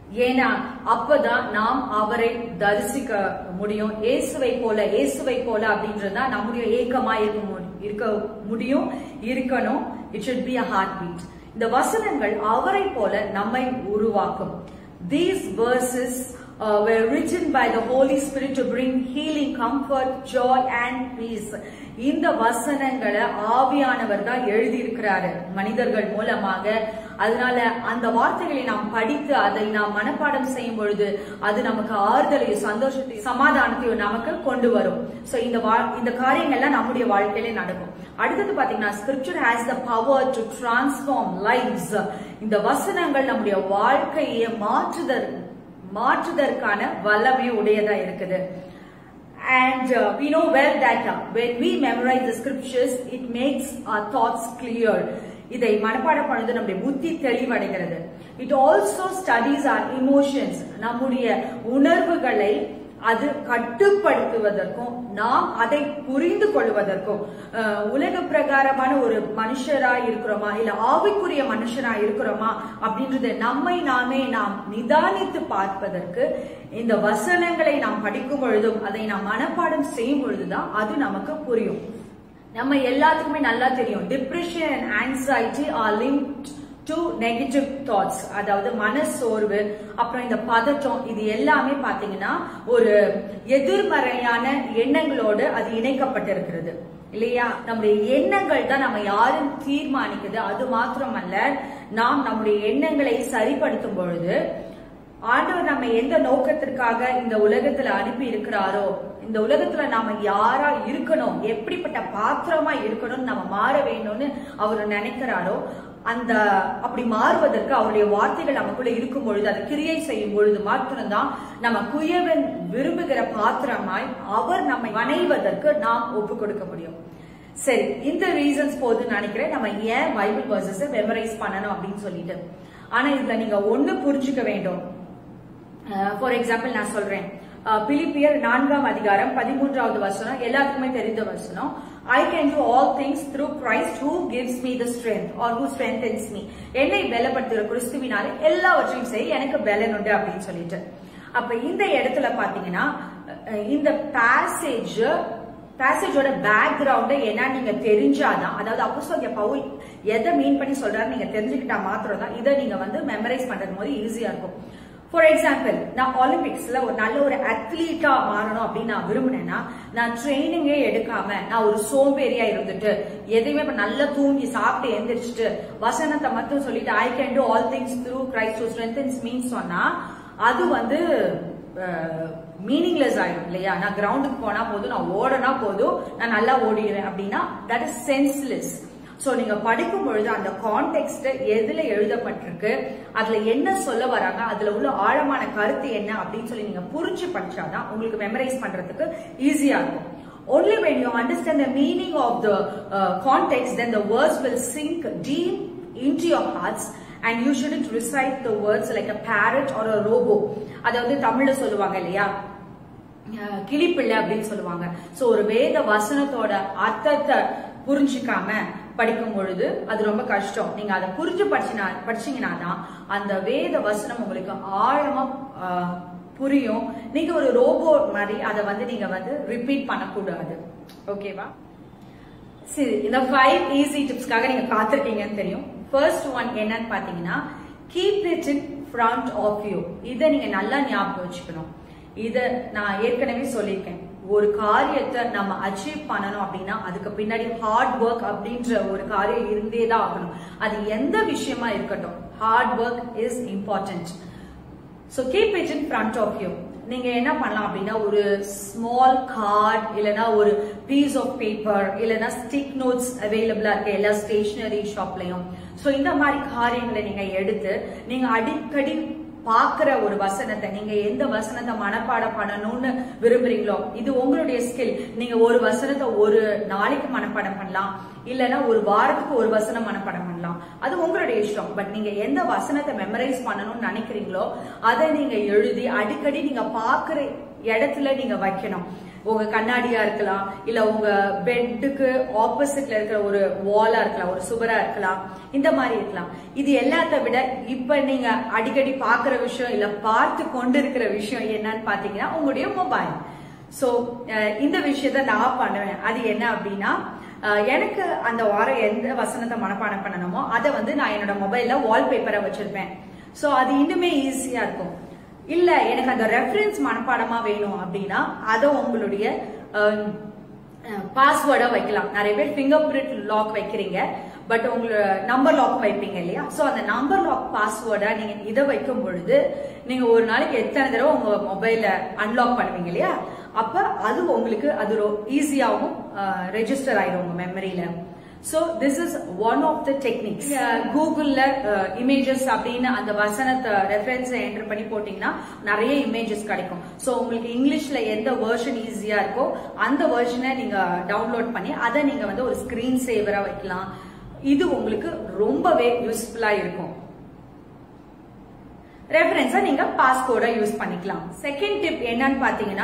ஏன்னா அப்பதான் நாம் அவரை தரிசிக்க முடியும் இயேசுவை போல இயேசுவை போல அப்படின்றதா நம்முடைய ஏக்கமா இருக்க மு- இருக்க முடியும் இருக்கணும் it should be a heart beat இந்த வசனங்கள் அவரை போல நம்மை உருவாக்கும் these verses uh, were written by the Holy Spirit to bring healing, comfort, joy and peace. இந்த வசனங்களை ஆவியானவர் தான் எழுதியிருக்கிறாரு மனிதர்கள் மூலமாக அதனால அந்த வார்த்தைகளை நாம் படித்து அதை நாம் மனப்பாடம் செய்யும் பொழுது அது நமக்கு ஆறுதலையும் சந்தோஷத்தையும் சமாதானத்தையும் நமக்கு கொண்டு வரும் சோ இந்த வா- இந்த காரியங்கள்லாம் நம்முடைய வாழ்க்கையிலே நடக்கும் அடுத்தது பாத்தீங்கன்னா scripture has the power to transform lives இந்த வசனங்கள் நம்முடைய வாழ்க்கையை மாற்றுதல் மாற்றுதற்கான வல்லமை உடையதா இருக்குது and uh, we know well that uh, when we memorize the scriptures it makes our thoughts clear இதை மனப்பாடம் பண்ணது நம்முடைய புத்தி தெளிவடைகிறது it also studies our emotions நம்முடைய உணர்வுகளை அது கட்டுப்படுத்துவதற்கும் நாம் அதை புரிந்து கொள்வதற்கும் அஹ், உலக பிரகாரமான ஒரு மனுஷரா இருக்கிறோமா இல்ல ஆவிக்குரிய மனுஷரா இருக்கிறோமா அப்படின்றது நம்மை நாமே நாம் நிதானித்து பார்ப்பதற்கு இந்த வசனங்களை நாம் படிக்கும் பொழுதும் அதை நாம் மனப்பாடம் செய்யும் பொழுதுதான் அது நமக்கு புரியும் நம்ம எல்லாத்துக்குமே நல்லா தெரியும் depression and anxiety are linked to negative thoughts அதாவது மனசோர்வு அப்புறம் இந்த பதட்டம் இது எல்லாமே பாத்தீங்கன்னா ஒரு எதிர்மறையான எண்ணங்களோடு அது இணைக்கப்பட்டிருக்கிறது இல்லையா நம்முடைய எண்ணங்கள் தான் நம்ம யாரும் தீர்மானிக்குது அது மாத்திரமல்ல நாம் நம்முடைய எண்ணங்களை சரிப்படுத்தும் பொழுது ஆண்டவர் நம்ம எந்த நோக்கத்திற்காக இந்த உலகத்துல அனுப்பி இருக்கிறாரோ இந்த உலகத்துல நாம யாரா இருக்கணும் எப்படிப்பட்ட பாத்திரமா இருக்கணும் நம்ம மாற வேணும்னு அவர் நினைக்கிறாரோ அந்த அப்படி மாறுவதற்கு அவருடைய வார்த்தைகள் நமக்குள்ள இருக்கும் பொழுது அதை கிரியை செய்யும் பொழுது மாத்திரம்தான் நம்ம குயவன் விரும்புகிற பாத்திரமாய் அவர் நம்மை வணைவதற்கு நாம் ஒப்பு கொடுக்க முடியும் சரி இந்த ரீசன்ஸ் போதுன்னு நினைக்கிறேன் நம்ம ஏன் பைபிள் வர்சஸ் மெமரைஸ் பண்ணணும் அப்படின்னு சொல்லிட்டு ஆனா இதுல நீங்க ஒண்ணு புரிஞ்சுக்க வேண்டும் ஃபார் எக்ஸாம்பிள் நான் சொல்றேன் அஹ், பிலிப்பியர் நான்காம் அதிகாரம் பதிமூன்றாவது வசனம் எல்லாத்துக்குமே தெரிந்த வசனம் I can do all things through Christ who gives me the strength or who strengthens me என்னை பலப்படுத்துகிற கிறிஸ்துவினாலே எல்லாவற்றையும் செய்ய எனக்கு பலன் உண்டு அப்படின்னு சொல்லிட்டு அப்ப இந்த இடத்துல பாத்தீங்கன்னா அஹ், இந்த பேசேஜ் பேசேஜோட பேக்ரவுண்ட் என்ன நீங்க தெரிஞ்சாதான் அதாவது அப்போ பவுல் எதை மீன் பண்ணி சொல்றாரு நீங்க தெரிஞ்சுக்கிட்டா மாத்திரம் தான் இதை நீங்க வந்து மெமரைஸ் பண்றது போது ஈஸியா இருக்கும் ஃபார் எக்ஸாம்பிள் நான் ஒலிம்பிக்ஸ்ல ஒரு நல்ல ஒரு அத்லீட்டா மாறணும் அப்படின்னு நான் விரும்பினேன்னா நான் ட்ரைனிங்கே எடுக்காம நான் ஒரு சோம்பேறியா இருந்துட்டு எதையுமே இப்ப நல்லா தூங்கி சாப்பிட்டு எந்திரிச்சிட்டு வசனத்தை மட்டும் சொல்லிட்டு I can do all things through Christ strengthens means சொன்னா அது வந்து மீனிங்லெஸ் ஆயிடும் இல்லையா நான் கிரவுண்டுக்கு போனா போதும் நான் ஓடனா போதும் நான் நல்லா ஓடிடுவேன் அப்படின்னா தட் இஸ் சென்ஸ்லெஸ் சோ நீங்க படிக்கும் பொழுது அந்த கான்டெக்ட் எதுல எழுதப்பட்டிருக்கு அதுல என்ன சொல்ல வராங்க அதுல உள்ள ஆழமான கருத்து என்ன அப்படின்னு சொல்லி நீங்க புரிஞ்சு படிச்சாதான் உங்களுக்கு மெமரைஸ் பண்றதுக்கு ஈஸியா இருக்கும் only when you understand the meaning of the uh, context then the words will sink deep into your hearts and you shouldn't recite the words like a parrot or a robo அதாவது தமிழ்ல சொல்லுவாங்க இல்லையா அஹ் கிளிப்பிள்ளை அப்படின்னு சொல்லுவாங்க so ஒரு வேத வசனத்தோட அர்த்தத்தை புரிஞ்சுக்காம படிக்கும் பொழுது அது ரொம்ப கஷ்டம் நீங்க அதை புரிஞ்சு படிச்சினா படிச்சீங்கன்னா தான் அந்த வேத வசனம் உங்களுக்கு ஆழமா அஹ், புரியும் நீங்க ஒரு ரோபோ மாதிரி அதை வந்து நீங்க வந்து ரிப்பீட் பண்ணக்கூடாது ஓகேவா சரி இந்த ஃபைவ் ஈஸி டிப்ஸ்க்காக நீங்க காத்திருக்கீங்கன்னு தெரியும் ஃபர்ஸ்ட் ஒன் என்னன்னு பாத்தீங்கன்னா keep it in front of you இதை நீங்க நல்லா ஞாபகம் வச்சுக்கணும் இத நான் ஏற்கனவே சொல்லியிருக்கேன் ஒரு காரியத்தை நம்ம அச்சீவ் பண்ணணும் அப்படின்னா அதுக்கு பின்னாடி ஹார்ட் ஒர்க் அப்படின்ற ஒரு காரியம் இருந்தே தான் ஆகணும் அது எந்த விஷயமா இருக்கட்டும் hard work is important so keep it in front of you நீங்க என்ன பண்ணலாம் அப்படின்னா ஒரு ஸ்மால் கார்டு இல்லைன்னா ஒரு பீஸ் ஆஃப் பேப்பர் இல்லைன்னா ஸ்டிக் நோட்ஸ் அவைலபிளா இருக்க எல்லா ஸ்டேஷனரி ஷாப்லயும் ஸோ இந்த மாதிரி காரியங்களை நீங்க எடுத்து நீங்க அடிக்கடி பாக்குற ஒரு வசனத்தை நீங்க எந்த வசனத்தை மனப்பாடம் பண்ணணும்னு விரும்புறீங்களோ இது உங்களுடைய ஸ்கில் நீங்க ஒரு வசனத்தை ஒரு நாளைக்கு மனப்பாடம் பண்ணலாம் இல்லைன்னா ஒரு வாரத்துக்கு ஒரு வசனம் மனப்பாடம் பண்ணலாம் அது உங்களுடைய இஷ்டம் பட் நீங்க எந்த வசனத்தை மெமரைஸ் பண்ணணும்னு நினைக்கிறீங்களோ அதை நீங்க எழுதி அடிக்கடி நீங்க பாக்குற இடத்துல நீங்க வைக்கணும் உங்க கண்ணாடியா இருக்கலாம் இல்ல உங்க பெட்டுக்கு ஆப்போசிட்ல இருக்கிற ஒரு வாலா இருக்கலாம் ஒரு சுவரா இருக்கலாம் இந்த மாதிரி இருக்கலாம் இது எல்லாத்த விட இப்ப நீங்க அடிக்கடி பாக்குற விஷயம் இல்ல பார்த்து கொண்டு இருக்கிற விஷயம் என்னன்னு பாத்தீங்கன்னா உங்களுடைய மொபைல் சோ இந்த விஷயத்த நான் பண்ணுவேன் அது என்ன அப்படின்னா அஹ், எனக்கு அந்த வாரம் எந்த வசனத்தை மனப்பாடம் பண்ணணுமோ அதை வந்து நான் என்னோட மொபைல்ல வால்பேப்பரை வச்சிருப்பேன் சோ அது இன்னுமே ஈஸியா இருக்கும் இல்ல எனக்கு அந்த ரெஃபரன்ஸ் மனப்பாடமா வேணும் அப்படின்னா அதை உங்களுடைய பாஸ்வேர்டா வைக்கலாம் நிறைய பேர் ஃபிங்கர் பிரிண்ட் லாக் வைக்கிறீங்க பட் உங்களோட நம்பர் லாக் வைப்பீங்க இல்லையா சோ அந்த நம்பர் லாக் பாஸ்வேர்டா நீங்க இதை வைக்கும் பொழுது நீங்க ஒரு நாளைக்கு எத்தனை தடவை உங்க மொபைல அன்லாக் பண்ணுவீங்க இல்லையா அப்ப அது உங்களுக்கு அது ஈஸியாவும் ரெஜிஸ்டர் ஆயிடும் உங்க மெமரியில so this is one of the techniques கூகுள்ல இமேஜஸ் அப்படின்னு அந்த வசனத்தை ரெஃபரன்ஸ் என்டர் பண்ணி போட்டீங்கன்னா நிறைய இமேஜஸ் கிடைக்கும் சோ உங்களுக்கு இங்கிலீஷ்ல எந்த வெர்ஷன் ஈஸியா இருக்கோ அந்த வெர்ஷனை நீங்க டவுன்லோட் பண்ணி அதை நீங்க வந்து ஒரு ஸ்கிரீன் சேவரா வைக்கலாம் இது உங்களுக்கு ரொம்பவே யூஸ்ஃபுல்லா இருக்கும் ரெஃபரன்ஸா நீங்க பாஸ்கோட யூஸ் பண்ணிக்கலாம் செகண்ட் டிப் என்னன்னு பாத்தீங்கன்னா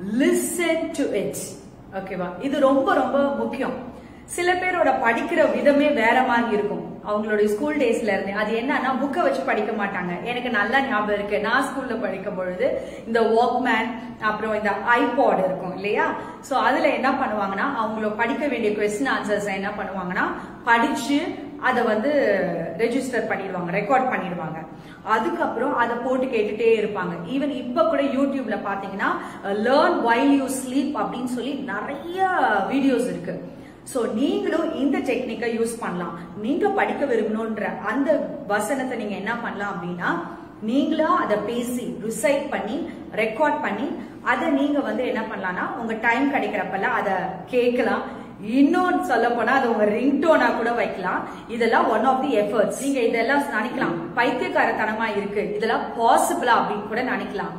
லிசன் டு இட் ஓகேவா இது ரொம்ப ரொம்ப முக்கியம் சில பேரோட படிக்கிற விதமே வேற மாதிரி இருக்கும் அவங்களுடைய ஸ்கூல் டேஸ்ல இருந்து அது என்னன்னா புக்கை வச்சு படிக்க மாட்டாங்க எனக்கு நல்லா ஞாபகம் இருக்கு நான் ஸ்கூல்ல படிக்கும் பொழுது இந்த வாக்மேன் அப்புறம் இந்த ஐபாட் இருக்கும் இல்லையா சோ அதுல என்ன பண்ணுவாங்கன்னா அவங்கள படிக்க வேண்டிய கொஸ்டின் ஆன்சர்ஸ் என்ன பண்ணுவாங்கன்னா படிச்சு அதை வந்து ரெஜிஸ்டர் பண்ணிடுவாங்க ரெக்கார்ட் பண்ணிடுவாங்க அதுக்கப்புறம் அதை போட்டு கேட்டுட்டே இருப்பாங்க ஈவன் இப்ப கூட யூடியூப்ல பாத்தீங்கன்னா லேர்ன் வைல் யூ ஸ்லீப் அப்படின்னு சொல்லி நிறைய வீடியோஸ் இருக்கு சோ நீங்களும் இந்த டெக்னிக்கை யூஸ் பண்ணலாம் நீங்க படிக்க விரும்பணும்ன்ற அந்த வசனத்தை நீங்க என்ன பண்ணலாம் அப்படின்னா நீங்களா அதை பேசி ரிசைட் பண்ணி ரெக்கார்ட் பண்ணி அதை நீங்க வந்து என்ன பண்ணலாம்னா உங்க டைம் கிடைக்கிறப்பெல்லாம் அதை கேட்கலாம் இன்னொன்னு சொல்ல போனா அது உங்க ரிங்டோனா கூட வைக்கலாம் இதெல்லாம் ஒன் ஆஃப் தி எஃபர்ட்ஸ் நீங்க இதெல்லாம் நினைக்கலாம் பைத்தியக்காரத்தனமா இருக்கு இதெல்லாம் பாசிபிளா அப்படின்னு கூட நினைக்கலாம்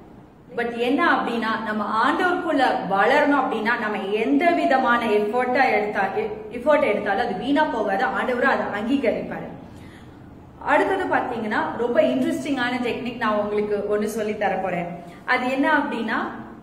பட் என்ன அப்படின்னா நம்ம ஆண்டவருக்குள்ள வளரணும் அப்படின்னா நம்ம எந்த விதமான எஃபோர்ட்டா எடுத்தா எஃபோர்ட் எடுத்தாலும் அது வீணா போகாது ஆண்டவரும் அதை அங்கீகரிப்பாரு அடுத்தது பாத்தீங்கன்னா ரொம்ப இன்ட்ரெஸ்டிங்கான டெக்னிக் நான் உங்களுக்கு ஒன்னு சொல்லி தர போறேன் அது என்ன அப்படின்னா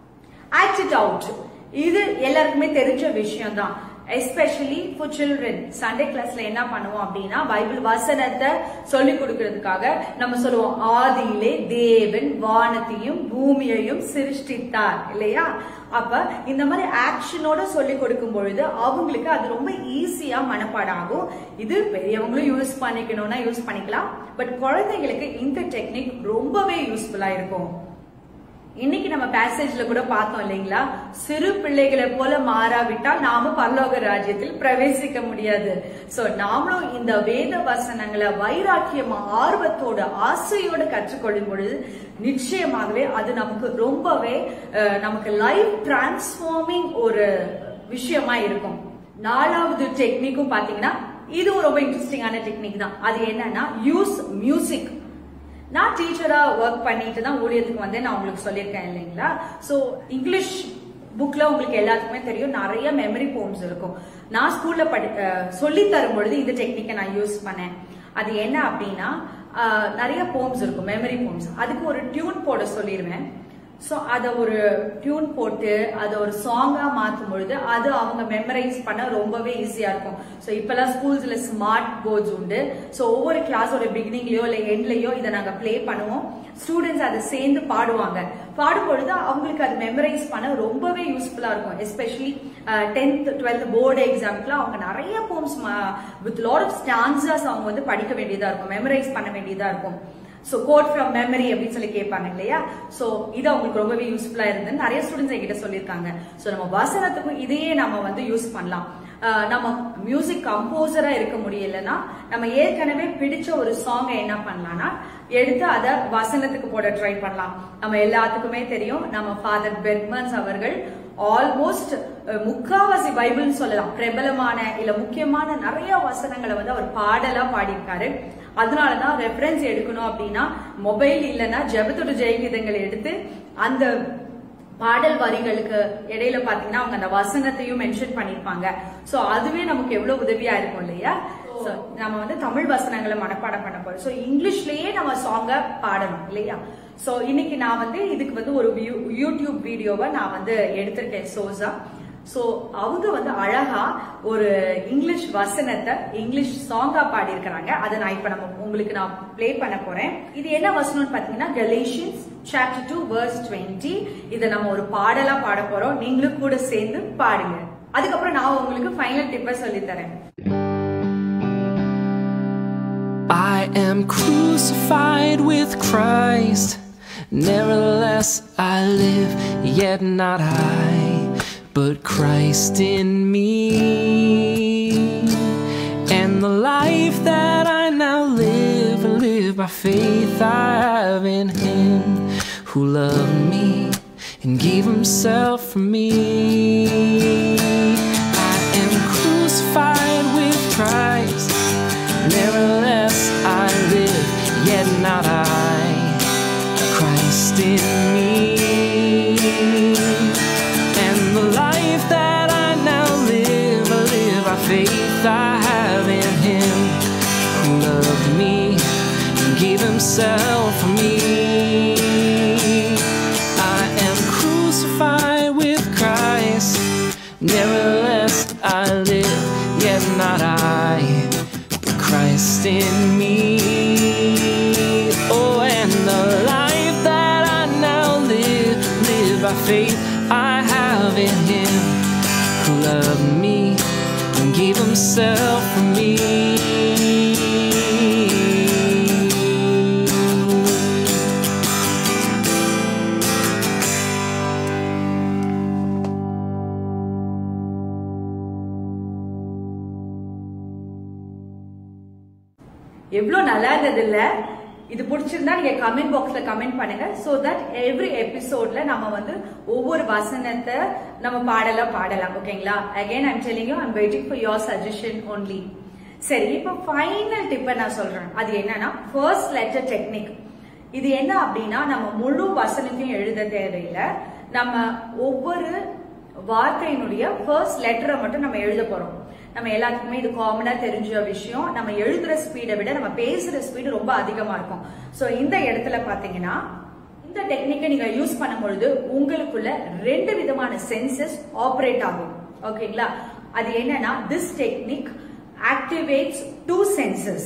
ஆக்ட் இட் அவுட் இது எல்லாருக்குமே தெரிஞ்ச விஷயம் தான் எஸ்பெஷலி ஃபார் சில்ட்ரன் சண்டே கிளாஸ்ல என்ன பண்ணுவோம் அப்படின்னா பைபிள் வசனத்தை சொல்லி கொடுக்கறதுக்காக நம்ம சொல்லுவோம் ஆதியிலே தேவன் வானத்தையும் பூமியையும் சிருஷ்டித்தார் இல்லையா அப்ப இந்த மாதிரி ஆக்ஷனோட சொல்லி கொடுக்கும் பொழுது அவங்களுக்கு அது ரொம்ப ஈஸியா மனப்பாடம் ஆகும் இது பெரியவங்களும் யூஸ் பண்ணிக்கணும்னா யூஸ் பண்ணிக்கலாம் பட் குழந்தைங்களுக்கு இந்த டெக்னிக் ரொம்பவே யூஸ்ஃபுல்லா இருக்கும் இன்னைக்கு நம்ம பேசேஜ்ல கூட பார்த்தோம் இல்லைங்களா சிறு பிள்ளைகளை போல மாறாவிட்டால் நாம பரலோக ராஜ்யத்தில் பிரவேசிக்க முடியாது சோ நாமளும் இந்த வேத வசனங்களை வைராக்கியமா ஆர்வத்தோட ஆசையோட கற்றுக்கொள்ளும் பொழுது நிச்சயமாகவே அது நமக்கு ரொம்பவே அஹ், நமக்கு லைஃப் டிரான்ஸ்ஃபார்மிங் ஒரு விஷயமா இருக்கும் நாலாவது டெக்னிக்கும் பாத்தீங்கன்னா இதுவும் ரொம்ப இன்ட்ரெஸ்டிங்கான டெக்னிக் தான் அது என்னன்னா யூஸ் மியூசிக் நான் டீச்சரா ஒர்க் பண்ணிட்டு தான் ஊழியத்துக்கு வந்து நான் உங்களுக்கு சொல்லியிருக்கேன் இல்லைங்களா சோ இங்கிலீஷ் புக்ல உங்களுக்கு எல்லாத்துக்குமே தெரியும் நிறைய மெமரி போம்ஸ் இருக்கும் நான் ஸ்கூல்ல படி அஹ் சொல்லி தரும் பொழுது இந்த டெக்னிக்கை நான் யூஸ் பண்ணேன் அது என்ன அப்படின்னா அஹ் நிறைய போம்ஸ் இருக்கும் மெமரி போம்ஸ் அதுக்கு ஒரு டியூன் போட சொல்லிடுவேன் ஸோ அதை ஒரு டியூன் போட்டு அதை ஒரு சாங்கா மாற்றும் பொழுது அது அவங்க மெமரைஸ் பண்ண ரொம்பவே ஈஸியா இருக்கும் ஸோ இப்பெல்லாம் ஸ்கூல்ஸ்ல ஸ்மார்ட் போர்ட்ஸ் உண்டு ஸோ ஒவ்வொரு கிளாஸோட பிகினிங்லயோ இல்லை எண்ட்லயோ இதை நாங்கள் ப்ளே பண்ணுவோம் ஸ்டூடெண்ட்ஸ் அதை சேர்ந்து பாடுவாங்க பாடும் பொழுது அவங்களுக்கு அது மெமரைஸ் பண்ண ரொம்பவே யூஸ்ஃபுல்லா இருக்கும் எஸ்பெஷலி டென்த் டுவெல்த் போர்டு எக்ஸாம்க்குலாம் அவங்க நிறைய poems with lot of stanzas அவங்க வந்து படிக்க வேண்டியதா இருக்கும் மெமரைஸ் பண்ண வேண்டியதா இருக்கும் சோ கோட் ஃப்ரம் மெமரி அப்படின்னு சொல்லி கேட்பாங்க இல்லையா சோ இது அவங்களுக்கு ரொம்பவே யூஸ்ஃபுல்லா இருந்து நிறைய ஸ்டூடெண்ட்ஸ் என்கிட்ட சொல்லியிருக்காங்க சோ நம்ம வசனத்துக்கும் இதையே நம்ம வந்து யூஸ் பண்ணலாம் அஹ் நம்ம மியூசிக் கம்போசரா இருக்க முடியலன்னா நம்ம ஏற்கனவே பிடிச்ச ஒரு சாங்கை என்ன பண்ணலாம்னா எடுத்து அதை வசனத்துக்கு போட ட்ரை பண்ணலாம் நம்ம எல்லாத்துக்குமே தெரியும் நம்ம ஃபாதர் பெர்மன்ஸ் அவர்கள் ஆல்மோஸ்ட் முக்காவாசி பைபிள்னு சொல்லலாம் பிரபலமான இல்ல முக்கியமான நிறைய வசனங்களை வந்து அவர் பாடலா பாடியிருக்காரு அதனாலதான் ரெஃபரன்ஸ் எடுக்கணும் அப்படின்னா மொபைல் இல்லைன்னா ஜெபத்தோட ஜெயகீதங்களை எடுத்து அந்த பாடல் வரிகளுக்கு இடையில பாத்தீங்கன்னா அவங்க அந்த வசனத்தையும் மென்ஷன் பண்ணிருப்பாங்க சோ அதுவே நமக்கு எவ்வளவு உதவியா இருக்கும் இல்லையா So, நம்ம வந்து தமிழ் வசனங்களை மனப்பாடம் பண்ண போறோம் ஸோ இங்கிலீஷ்லயே நம்ம சாங்க பாடணும் இல்லையா ஸோ இன்னைக்கு நான் வந்து இதுக்கு வந்து ஒரு யூ- யூடியூப் வீடியோவை நான் வந்து எடுத்திருக்கேன் சோசா ஸோ அவங்க வந்து அழகா ஒரு இங்கிலீஷ் வசனத்தை இங்கிலீஷ் சாங்கா பாடியிருக்கிறாங்க அதை நான் இப்ப நம்ம உங்களுக்கு நான் ப்ளே பண்ண போறேன் இது என்ன வசனம்னு பாத்தீங்கன்னா Galatians chapter two verse twenty இதை நம்ம ஒரு பாடலா பாட போறோம் நீங்களும் கூட சேர்ந்து பாடுங்க அதுக்கப்புறம் நான் உங்களுக்கு ஃபைனல் டிப்பை சொல்லி தரேன் I am crucified with Christ. Nevertheless, I live, yet not I, but Christ in me. And the life that I now live, I live by faith I have in Him who loved me and gave Himself for me. I am crucified with Christ. Nevertheless, I live, yet not I, Christ in me. And the life that I now live, I live by faith I have in Him who loved me and gave Himself for me. I am crucified with Christ. Nevertheless, I live, yet not I, but Christ in me. Oh, and the life that I now live, live by faith I have in Him who loved me and gave Himself for me. எவ்வளவு நல்லா இருந்தது இல்ல இது பிடிச்சிருந்தா நீங்க comment பாக்ஸ்ல comment பண்ணுங்க so that every எபிசோட்ல நம்ம வந்து ஒவ்வொரு வசனத்தை நம்ம பாடலாம் பாடலாம் ஓகேங்களா again I'm telling you I'm waiting for your suggestion only சரி இப்போ ஃபைனல் டிப்பை நான் சொல்றேன் அது என்னன்னா ஃபர்ஸ்ட் லெட்டர் டெக்னிக் இது என்ன அப்படின்னா நம்ம முழு வசனத்தையும் எழுத தேவையில்லை நம்ம ஒவ்வொரு வார்த்தையினுடைய ஃபர்ஸ்ட் லெட்டரை மட்டும் நம்ம எழுத போறோம் நம்ம எல்லாத்துக்குமே இது காமனா தெரிஞ்ச விஷயம் நம்ம எழுதுற ஸ்பீடை விட நம்ம பேசுற ஸ்பீடு ரொம்ப அதிகமா இருக்கும் சோ இந்த இடத்துல பாத்தீங்கன்னா இந்த டெக்னிக்கை நீங்க யூஸ் பண்ணும் பொழுது உங்களுக்குள்ள ரெண்டு விதமான சென்சஸ் ஆபரேட் ஆகும் ஓகேங்களா அது என்னன்னா this technique activates two senses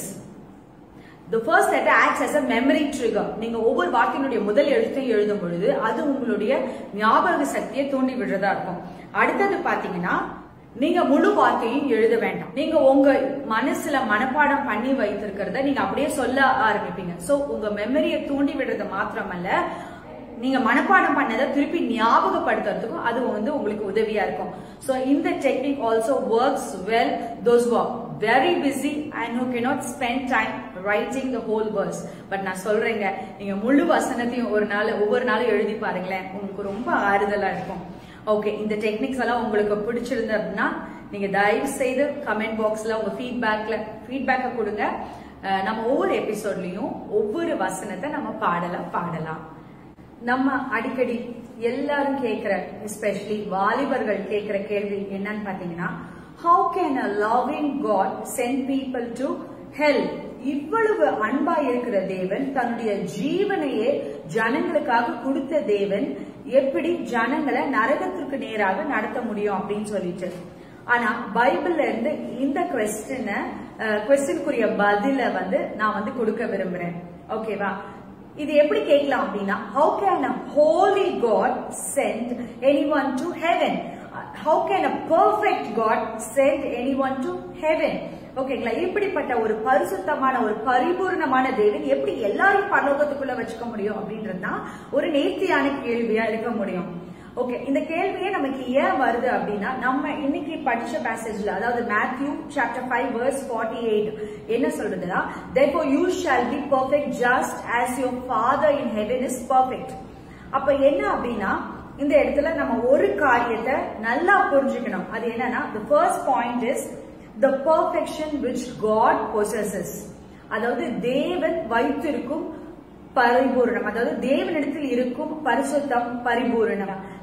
The first letter acts as a memory trigger. நீங்க ஒவ்வொரு வாக்கினுடைய முதல் எழுத்தையும் எழுதும் பொழுது அது உங்களுடைய ஞாபக சக்தியை தூண்டி விடுறதா இருக்கும் அடுத்தது பாத்தீங்கன்னா நீங்க முழு வார்த்தையும் எழுத வேண்டாம் நீங்க உங்க மனசுல மனப்பாடம் பண்ணி வைத்திருக்கிறத நீங்க அப்படியே சொல்ல ஆரம்பிப்பீங்க சோ உங்க மெமரியை தூண்டி விடுறது மாத்திரமல்ல நீங்க மனப்பாடம் பண்ணதை திருப்பி ஞாபகப்படுத்துறதுக்கும் அது வந்து உங்களுக்கு உதவியா இருக்கும் சோ இந்த technique also works well those work very busy and who cannot spend time writing the whole verse but நான் சொல்றேங்க நீங்க முழு வசனத்தையும் ஒரு நாள் ஒவ்வொரு நாளும் எழுதி பாருங்களேன் உங்களுக்கு ரொம்ப ஆறுதலா இருக்கும் ஓகே இந்த டெக்னிக்ஸ் எல்லாம் உங்களுக்கு பிடிச்சிருந்து அப்படின்னா நீங்க தயவு செய்து கமெண்ட் பாக்ஸ்ல உங்க ஃபீட்பேக்ல ஃபீட்பேக்கை கொடுங்க அஹ் நம்ம ஒவ்வொரு எபிசோட்லயும் ஒவ்வொரு வசனத்தை நம்ம பாடலாம் பாடலாம் நம்ம அடிக்கடி எல்லாரும் கேக்குற எஸ்பெஷலி வாலிபர்கள் கேக்குற கேள்வி என்னன்னு பாத்தீங்கன்னா how can a loving God send people to help இவ்வளவு அன்பா இருக்கிற தேவன் தன்னுடைய ஜீவனையே ஜனங்களுக்காக கொடுத்த தேவன் எப்படி ஜனங்களை நரகத்திற்கு நேராக நடத்த முடியும் அப்படின்னு சொல்லிட்டு ஆனா பைபிள்ல இருந்து இந்த கொஸ்டின கொஸ்டினுக்குரிய பதில வந்து நான் வந்து கொடுக்க விரும்புறேன் ஓகேவா இது எப்படி கேட்கலாம் அப்படின்னா how can a holy God send any one to heaven how can a perfect God send any one to heaven ஓகேங்களா இப்படிப்பட்ட ஒரு பரிசுத்தமான ஒரு பரிபூர்ணமான தேவன் எப்படி எல்லாரையும் பரலோகத்துக்குள்ள வச்சுக்க முடியும் அப்படின்றதுதான் ஒரு நேர்த்தியான கேள்வியா இருக்க முடியும் ஓகே இந்த கேள்வியே நமக்கு ஏன் வருது அப்படின்னா நம்ம இன்னைக்கு படிச்ச பேசேஜ்ல அதாவது Matthew chapter five verse forty eight என்ன சொல்றதுன்னா therefore you shall be perfect just as your father in heaven is perfect அப்ப என்ன அப்படின்னா இந்த இடத்துல நம்ம ஒரு காரியத்தை நல்லா புரிஞ்சுக்கணும் அது என்னன்னா the first point is the perfection which God possesses அதாவது தேவன் வைத்திருக்கும் பரிபூரணம் அதாவது தேவனிடத்தில் இருக்கும் பரிசுத்தம் பரிபூரணம்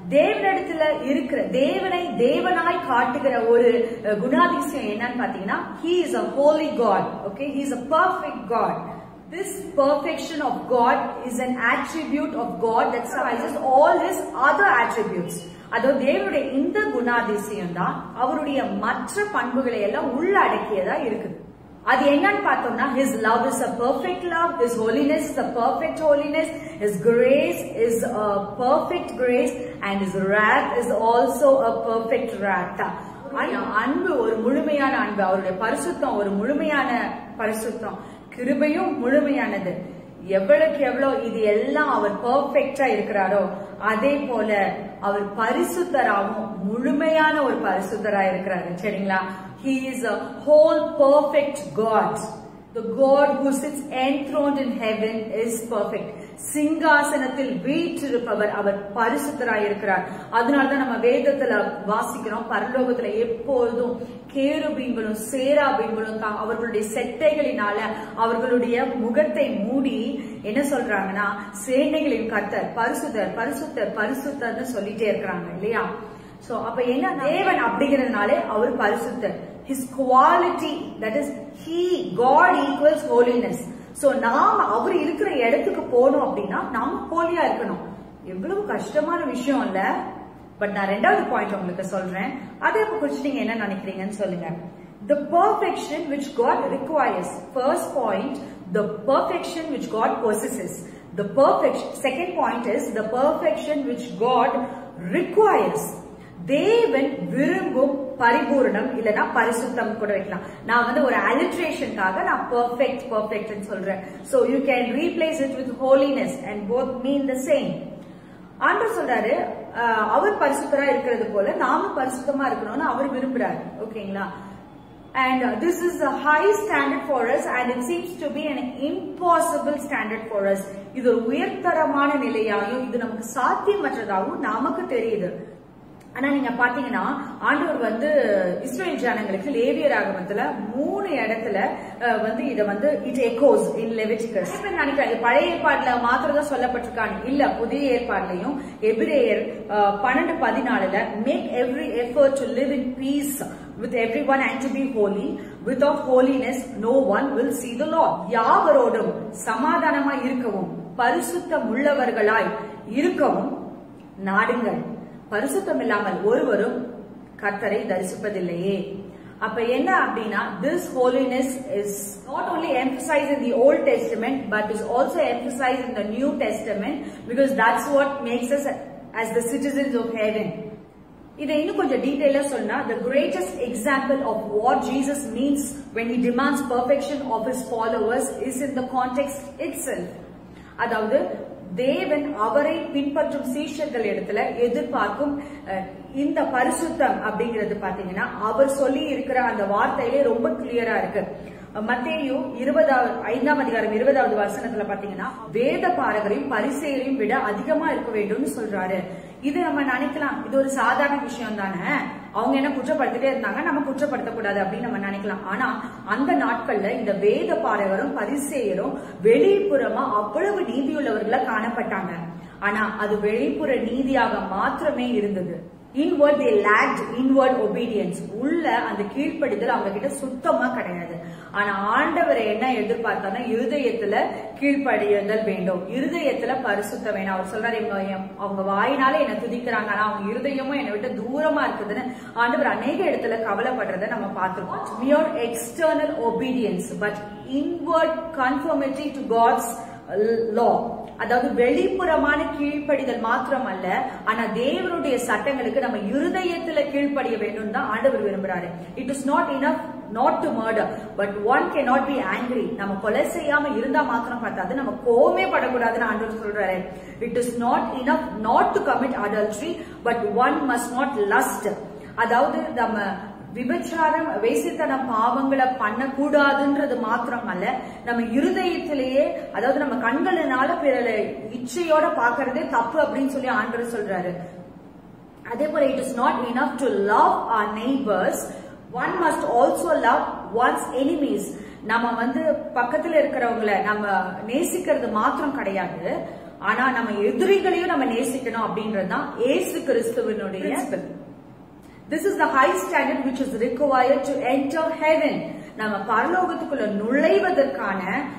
தேவனிடத்துல இருக்கிற தேவனை தேவனாய் காட்டுகிற ஒரு அஹ், குணாதிசயம் என்னன்னு பாத்தீங்கன்னா he is a holy god okay he is a perfect god this perfection of god is an attribute of god that summarizes all his other attributes அதாவது தேவனுடைய இந்த குணாதிசயம் தான் அவருடைய மற்ற பண்புகளை எல்லாம் உள்ளடக்கியதா இருக்குது அது என்னன்னு பார்த்தோம்னா his love is a perfect love his holiness is a perfect holiness his grace is a perfect grace and his wrath is also a perfect wrath ஆனா, அன்பு ஒரு முழுமையான அன்பு அவருடைய பரிசுத்தம் ஒரு முழுமையான பரிசுத்தம் கிருபையும் முழுமையானது எவ்வளவுக்கு எவ்வளவு இது எல்லாம் அவர் பெர்ஃபெக்டா இருக்கிறாரோ அதே போல அவர் பரிசுத்தராகவும் முழுமையான ஒரு பரிசுத்தரா இருக்கிறாரு சரிங்களா he is a whole perfect god the god who sits enthroned in heaven is perfect சிங்காசனத்தில் வீற்றிருப்பவர் அவர் பரிசுத்தராய் இருக்கிறார் அதனாலதான் நம்ம வேதத்துல வாசிக்கிறோம் பரலோகத்துல எப்பொழுதும் கேருபீன்களும் சேராபீன்களும் தான் அவர்களுடைய செட்டைகளினால அவர்களுடைய முகத்தை மூடி என்ன சொல்றாங்கன்னா சேனைகளின் கர்த்தர் பரிசுத்தர் பரிசுத்தர் பரிசுத்தர்னு சொல்லிட்டே இருக்கிறாங்க இல்லையா சோ அப்ப என்ன தேவன் அப்படிங்கறதுனாலே அவர் பரிசுத்தர் his quality that is he God equals holiness so நாம அவர் இருக்கிற இடத்துக்கு போனோம் அப்படின்னா நாம ஹோலியா இருக்கணும் எவ்வளவு கஷ்டமான விஷயம் இல்ல பட் நான் ரெண்டாவது பாயிண்ட் உங்களுக்கு சொல்றேன் அதை குறிச்சு நீங்க என்ன நினைக்கிறீங்கன்னு சொல்லுங்க the perfection which God requires first point the perfection which God possesses the perfection second point is the perfection which God requires தேவன் விரும்பும் பரிபூரணம் இல்லனா பரிசுத்தம் கூட வைக்கலாம் நான் வந்து ஒரு அலிட்ரேஷனுக்காக நான் பெர்ஃபெக்ட் பெர்ஃபெக்ட் சொல்றேன் so you can replace it with holiness and both mean the same ஆண்டவர் சொல்றாரு அஹ், அவர் பரிசுத்தரா இருக்கிறது போல நாமும் பரிசுத்தமா இருக்கணும்னு அவர் விரும்புறாரு ஓகேங்களா and uh, this is a high standard for us and it seems to be an impossible standard for us இது ஒரு உயர்தரமான நிலையாயும் இது நமக்கு சாத்தியமற்றதாகவும் நமக்கு தெரியுது ஆனா நீங்க பாத்தீங்கன்னா ஆண்டவர் வந்து இஸ்ரேல் ஜனங்களுக்கு லேவியர் ஆகமத்துல மூணு இடத்துல அஹ், வந்து இத வந்து இட் எக்கோஸ் இன் லெவிட்டிகஸ் நினைக்கிறேன் இது பழைய ஏற்பாடுல மாத்திரம் தான் சொல்லப்பட்டிருக்காங்க இல்ல புதிய ஏற்பாடுலயும் எபிரேயர் அஹ், பன்னெண்டு பதினாலுல make every effort to live in peace with everyone and to be holy without holiness no one will see the lord யாவரோடும் சமாதானமாய் இருக்கவும் பரிசுத்தம் உள்ளவர்களாய் இருக்கவும் நாடுங்கள் பரிசுத்தம் இல்லாமல் ஒருவரும் கர்த்தரை தரிசிப்பதில்லையே அப்ப என்ன அப்படின்னா this holiness is not only emphasized in the old testament but is also emphasized in the new testament because that's what makes us as the citizens of heaven இதை இன்னும் கொஞ்சம் டீடைலா சொன்னா the greatest example of what Jesus means when he demands perfection of his followers is in the context itself அதாவது தேவன் அவரை பின்பற்றும் சீஷர்கள் இடத்துல எதிர்பார்க்கும் அஹ், இந்த பரிசுத்தம் அப்படிங்கிறது பாத்தீங்கன்னா அவர் சொல்லி இருக்கிற அந்த வார்த்தையிலே ரொம்ப கிளியரா இருக்கு மத்தேயு இருபதாவது ஐந்தாம் அதிகாரம் இருபதாவது வசனத்துல பாத்தீங்கன்னா வேத பாரகரையும் பரிசெயரையும் விட அதிகமா இருக்க வேண்டும்னு சொல்றாரு இது நம்ம நினைக்கலாம் இது ஒரு சாதாரண விஷயம் தானே அவங்க என்ன குற்றப்படுத்திட்டே இருந்தாங்க நம்ம குற்றப்படுத்தக்கூடாது அப்படின்னு நம்ம நினைக்கலாம் ஆனா அந்த நாட்கள்ல இந்த வேத பாரகரும் பரிசேயரும் வெளிப்புறமா அவ்வளவு நீதியுள்ளவர்களா காணப்பட்டாங்க ஆனா அது வெளிப்புற நீதியாக மாத்திரமே இருந்தது inward they lacked inward obedience உள்ள அந்த கீழ்ப்படிதல் அவங்க கிட்ட சுத்தமா கிடையாது ஆனா ஆண்டவரை என்ன எதிர்பார்த்தானா இருதயத்துல கீழ்ப்படியுதல் வேண்டும் இருதயத்துல பரிசுத்தம் வேணும் அவர் சொல்றாரு இவங்க என்- அவங்க வாயினால என்ன துதிக்கிறாங்க ஆனா அவங்க இருதயமும் என்னை விட்டு தூரமா இருக்குதுன்னு ஆண்டவர் அநேக இடத்துல கவலைப்படுறத நம்ம பார்த்திருக்கோம் mere external obedience but inward conformity to God's law அதாவது வெளிப்புறமான கீழ்ப்படிதல் மாத்திரம் அல்ல ஆனா தேவனுடைய சட்டங்களுக்கு நம்ம இருதயத்துல கீழ்ப்படிய வேண்டும் தான் ஆண்டவர் விரும்புறாரு it is not enough not to murder but one கே நாட் பி ஆங்கிரி நம்ம கொலை செய்யாம இருந்தா மாத்திரம் பார்த்தாது நம்ம கோவமே படக்கூடாதுன்னு ஆண்டவர் சொல்றாரு it is not enough not to commit adultery but one must not lust அதாவது நம்ம விபச்சாரம் வேசித்தனம் பாவங்களை பண்ணக்கூடாதுன்றது மாத்திரம் அல்ல நம்ம இருதயத்திலேயே அதாவது நம்ம கண்களினால பிறரை இச்சையோட பாக்குறதே தப்பு அப்படின்னு சொல்லி ஆண்டவர் சொல்றாரு அதே போல it is not enough to love our neighbours one must also love one's enemies நம்ம வந்து பக்கத்துல இருக்கிறவங்கள நம்ம நேசிக்கிறது மாத்திரம் கிடையாது ஆனா நம்ம எதிரிகளையும் நம்ம நேசிக்கணும் அப்படின்றதுதான் ஏசு கிறிஸ்துவனுடைய This is the high standard which is required to enter heaven. நம்ம பரலோகத்துக்குள்ள நுழைவதற்கான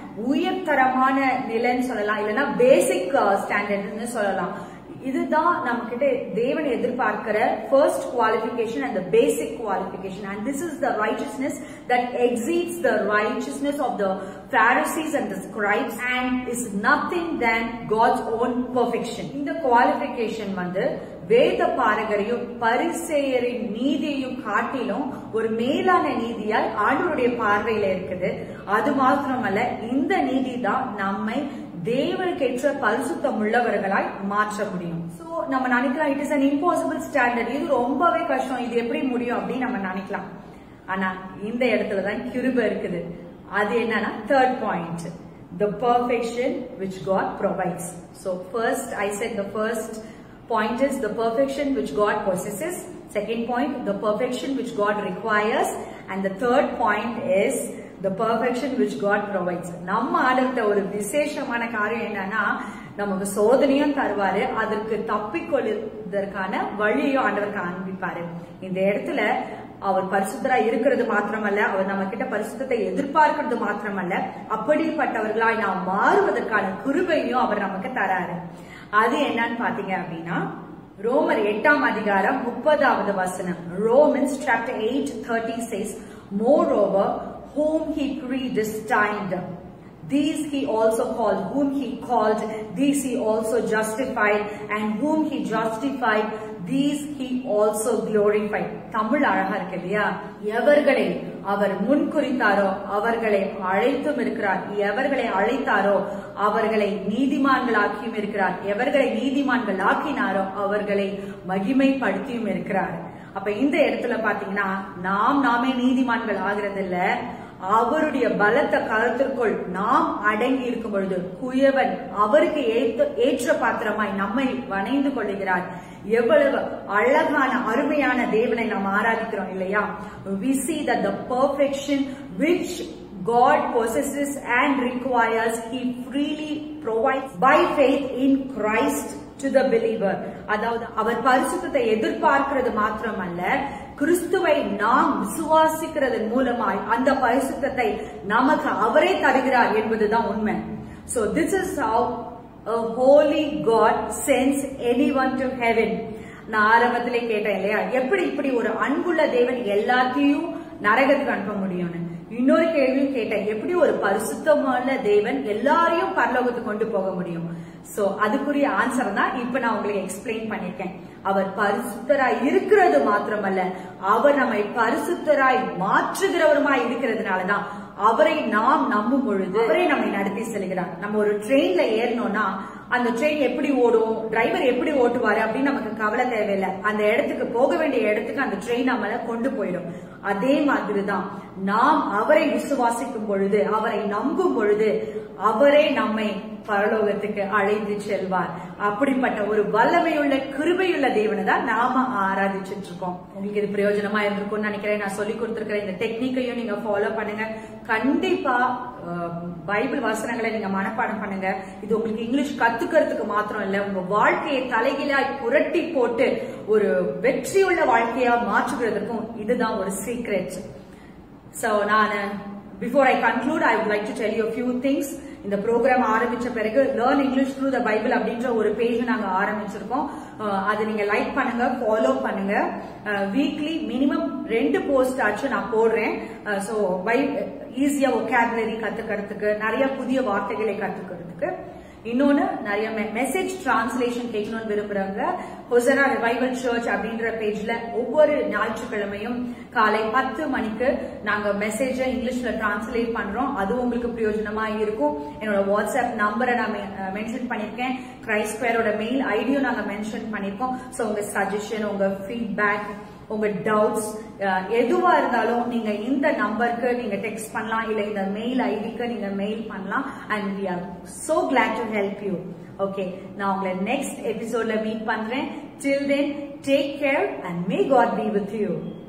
உயர்தரமான நிலைன்னு சொல்லலாம் இல்லைன்னா பேசிக் ஸ்டாண்டர்ட்னு சொல்லலாம் இதுதான் நம்ம கிட்ட தேவன் எதிர்பார்க்கிற first qualification and basic qualification and this is the righteousness that exceeds the righteousness of the Pharisees and the scribes and is nothing than God's own perfection. இந்த குவாலிஃபிகேஷன் வந்து வேத பாரகரையும் பரிசெயரின் நீதியையும் காட்டிலும் ஒரு மேலான நீதியால் ஆண்டவருடைய பார்வையில இருக்குது அது மாத்திரமல்ல இந்த நீதி தான் நம்மை தேவனுக்கேற்ற பரிசுத்தம் உள்ளவர்களாய் மாற்ற முடியும் சோ நம்ம நினைக்கலாம் it is an impossible standard இது ரொம்பவே கஷ்டம் இது எப்படி முடியும் அப்படின்னு நம்ம நினைக்கலாம் ஆனா இந்த இடத்துல தான் கிருப இருக்குது அது என்னன்னா third point the perfection which God provides. So first I said the first point is the perfection which God possesses. Second point, the perfection which God requires. And the third point is the perfection which God provides. நம்ம ஆண்டவர்கிட்ட ஒரு விசேஷமான காரியம் என்னன்னா நமக்கு சோதனையும் தருவாரு அதற்கு தப்பிக்கொள்வதற்கான வழியும் ஆண்டவர் காண்பிப்பாரு இந்த இடத்துல அவர் பரிசுத்தரா இருக்கிறது மாத்திரமல்ல அவர் நம்ம கிட்ட பரிசுத்தத்தை எதிர்பார்க்கிறது மாத்திரமல்ல அப்படிப்பட்டவர்களாய் நாம் மாறுவதற்கான குருபையும் அவர் நமக்கு தராரு அது என்னன்னு பாத்தீங்க அப்படின்னா ரோமர் எட்டாம் அதிகாரம் முப்பதாவது வசனம் Romans chapter eight thirty says moreover whom he predestined these he also called whom he called these he also justified and whom he justified these he also glorified Tamil அழகா இருக்கு இல்லையா எவர்களை அவர் முன்குறித்தாரோ அவர்களை அழைத்தும் இருக்கிறார் எவர்களை அழைத்தாரோ அவர்களை நீதிமான்களாக்கியும் இருக்கிறார் எவர்களை நீதிமான்கள் ஆக்கினாரோ அவர்களை மகிமைப்படுத்தியும் இருக்கிறார் அப்ப இந்த இடத்துல பாத்தீங்கன்னா நாம் நாமே நீதிமான்கள் ஆகிறது இல்ல அவருடைய பலத்த கருத்திற்குள் நாம் அடங்கி இருக்கும் பொழுது குயவன் அவருக்கு ஏத்த ஏற்ற பாத்திரமாய் நம்மை வணைந்து கொள்ளுகிறார் எவ்வளவு அழகான அருமையான தேவனை நாம் ஆராதிக்கிறோம் இல்லையா we see that the perfection which God possesses and requires he freely provides by faith in Christ to the believer அதாவது அவர் பரிசுத்தத்தை எதிர்பார்க்கிறது மாத்திரமல்ல கிறிஸ்துவை நாம் விசுவாசிக்கிறதன் மூலமாய் அந்த பரிசுத்தத்தை நமக்கு அவரே தருகிறார் என்பதுதான் உண்மை so this is how a holy God sends anyone to heaven நான் ஆரம்பத்திலே கேட்டேன் இல்லையா எப்படி இப்படி ஒரு அன்புள்ள தேவன் எல்லாத்தையும் நரகத்துக்கு அனுப்ப முடியும்னு இன்னொரு கேள்வியும் கேட்டேன் எப்படி ஒரு பரிசுத்தமான தேவன் எல்லாரையும் பரலோகத்துக்கு கொண்டு போக முடியும் சோ அதுக்குரிய ஆன்சர் தான் இப்ப நான் உங்களுக்கு எக்ஸ்பிளைன் பண்ணிருக்கேன் அவர் பரிசுத்தராய் இருக்கிறது மாத்திரமல்ல அவர் நம்மை பரிசுத்தராய் மாற்றுகிறவருமாய் இருக்கிறதுனாலதான் அவரை நாம் நம்பும் பொழுது அவரே நம்மை நடத்தி செல்கிறார் நம்ம ஒரு ட்ரெயின்ல ஏறணும்னா அந்த ட்ரெயின் எப்படி ஓடும் டிரைவர் எப்படி ஓட்டுவாரு அப்படின்னு நமக்கு கவலை தேவையில்லை அந்த இடத்துக்கு போக வேண்டிய இடத்துக்கு அந்த ட்ரெயின் நம்மள கொண்டு போயிடும் அதே மாதிரிதான் நாம் அவரை விசுவாசிக்கும் பொழுது அவரை நம்பும் பொழுது அவரே நம்மை பரலோகத்துக்கு அழைத்து செல்வார் அப்படிப்பட்ட ஒரு வல்லமையுள்ள கிருபையுள்ள தேவனை தான் நாம ஆராதிச்சுட்டு இருக்கோம் உங்களுக்கு இது பிரயோஜனமா இருந்திருக்கும்னு நினைக்கிறேன் நான் சொல்லி கொடுத்திருக்கிற இந்த டெக்னிக்கையும் நீங்க ஃபாலோ பண்ணுங்க கண்டிப்பா அஹ், பைபிள் வசனங்களை நீங்க மனப்பாடம் பண்ணுங்க இது உங்களுக்கு இங்கிலீஷ் கத்துக்கிறதுக்கு மாத்திரம் இல்ல உங்க வாழ்க்கையை தலைகீழாய் புரட்டி போட்டு ஒரு வெற்றியுள்ள வாழ்க்கையா மாற்றுகிறதுக்கும் இதுதான் ஒரு சீக்ரெட் சோ நான் before I conclude I would like to tell you a few things இந்த ப்ரோக்ராம் ஆரம்பிச்ச பிறகு learn English through the Bible அப்படின்ற ஒரு பேஜ் நாங்க ஆரம்பிச்சிருக்கோம் அஹ் அதை நீங்க லைக் பண்ணுங்க ஃபாலோ பண்ணுங்க வீக்லி மினிமம் ரெண்டு போஸ்ட் ஆச்சு நான் போடுறேன் ஸோ பை ஈஸியா ஒகேபுலரி கத்துக்கிறதுக்கு நிறைய புதிய வார்த்தைகளை கத்துக்கிறதுக்கு இன்னொன்னு நிறைய மெசேஜ் டிரான்ஸ்லேஷன் கேட்கணும்னு விரும்புறவங்க ஹொசரா ரிவைவல் சர்ச் அப்படின்ற பேஜ்ல ஒவ்வொரு ஞாயிற்றுக்கிழமையும் காலை பத்து மணிக்கு நாங்க மெசேஜ இங்கிலீஷ்ல டிரான்ஸ்லேட் பண்றோம் அது உங்களுக்கு பிரயோஜனமா இருக்கும் என்னோட வாட்ஸ்அப் நம்பரை நான் மென்ஷன் பண்ணிருக்கேன் கிரைஸ்ட் ஸ்கொயரோட மெயில் ஐடியும் நாங்க மென்ஷன் பண்ணிருக்கோம் ஸோ உங்க சஜஷன் உங்க ஃபீட்பேக் உங்க டவுட்ஸ் எதுவா இருந்தாலும் நீங்க இந்த நம்பருக்கு நீங்க டெக்ஸ்ட் பண்ணலாம் இல்ல இந்த மெயில் ஐடிக்கு நீங்க மெயில் பண்ணலாம் and we are so glad to help you okay நான் உங்களை நெக்ஸ்ட் எபிசோட்ல மீட் பண்றேன் till then take care and may God be with you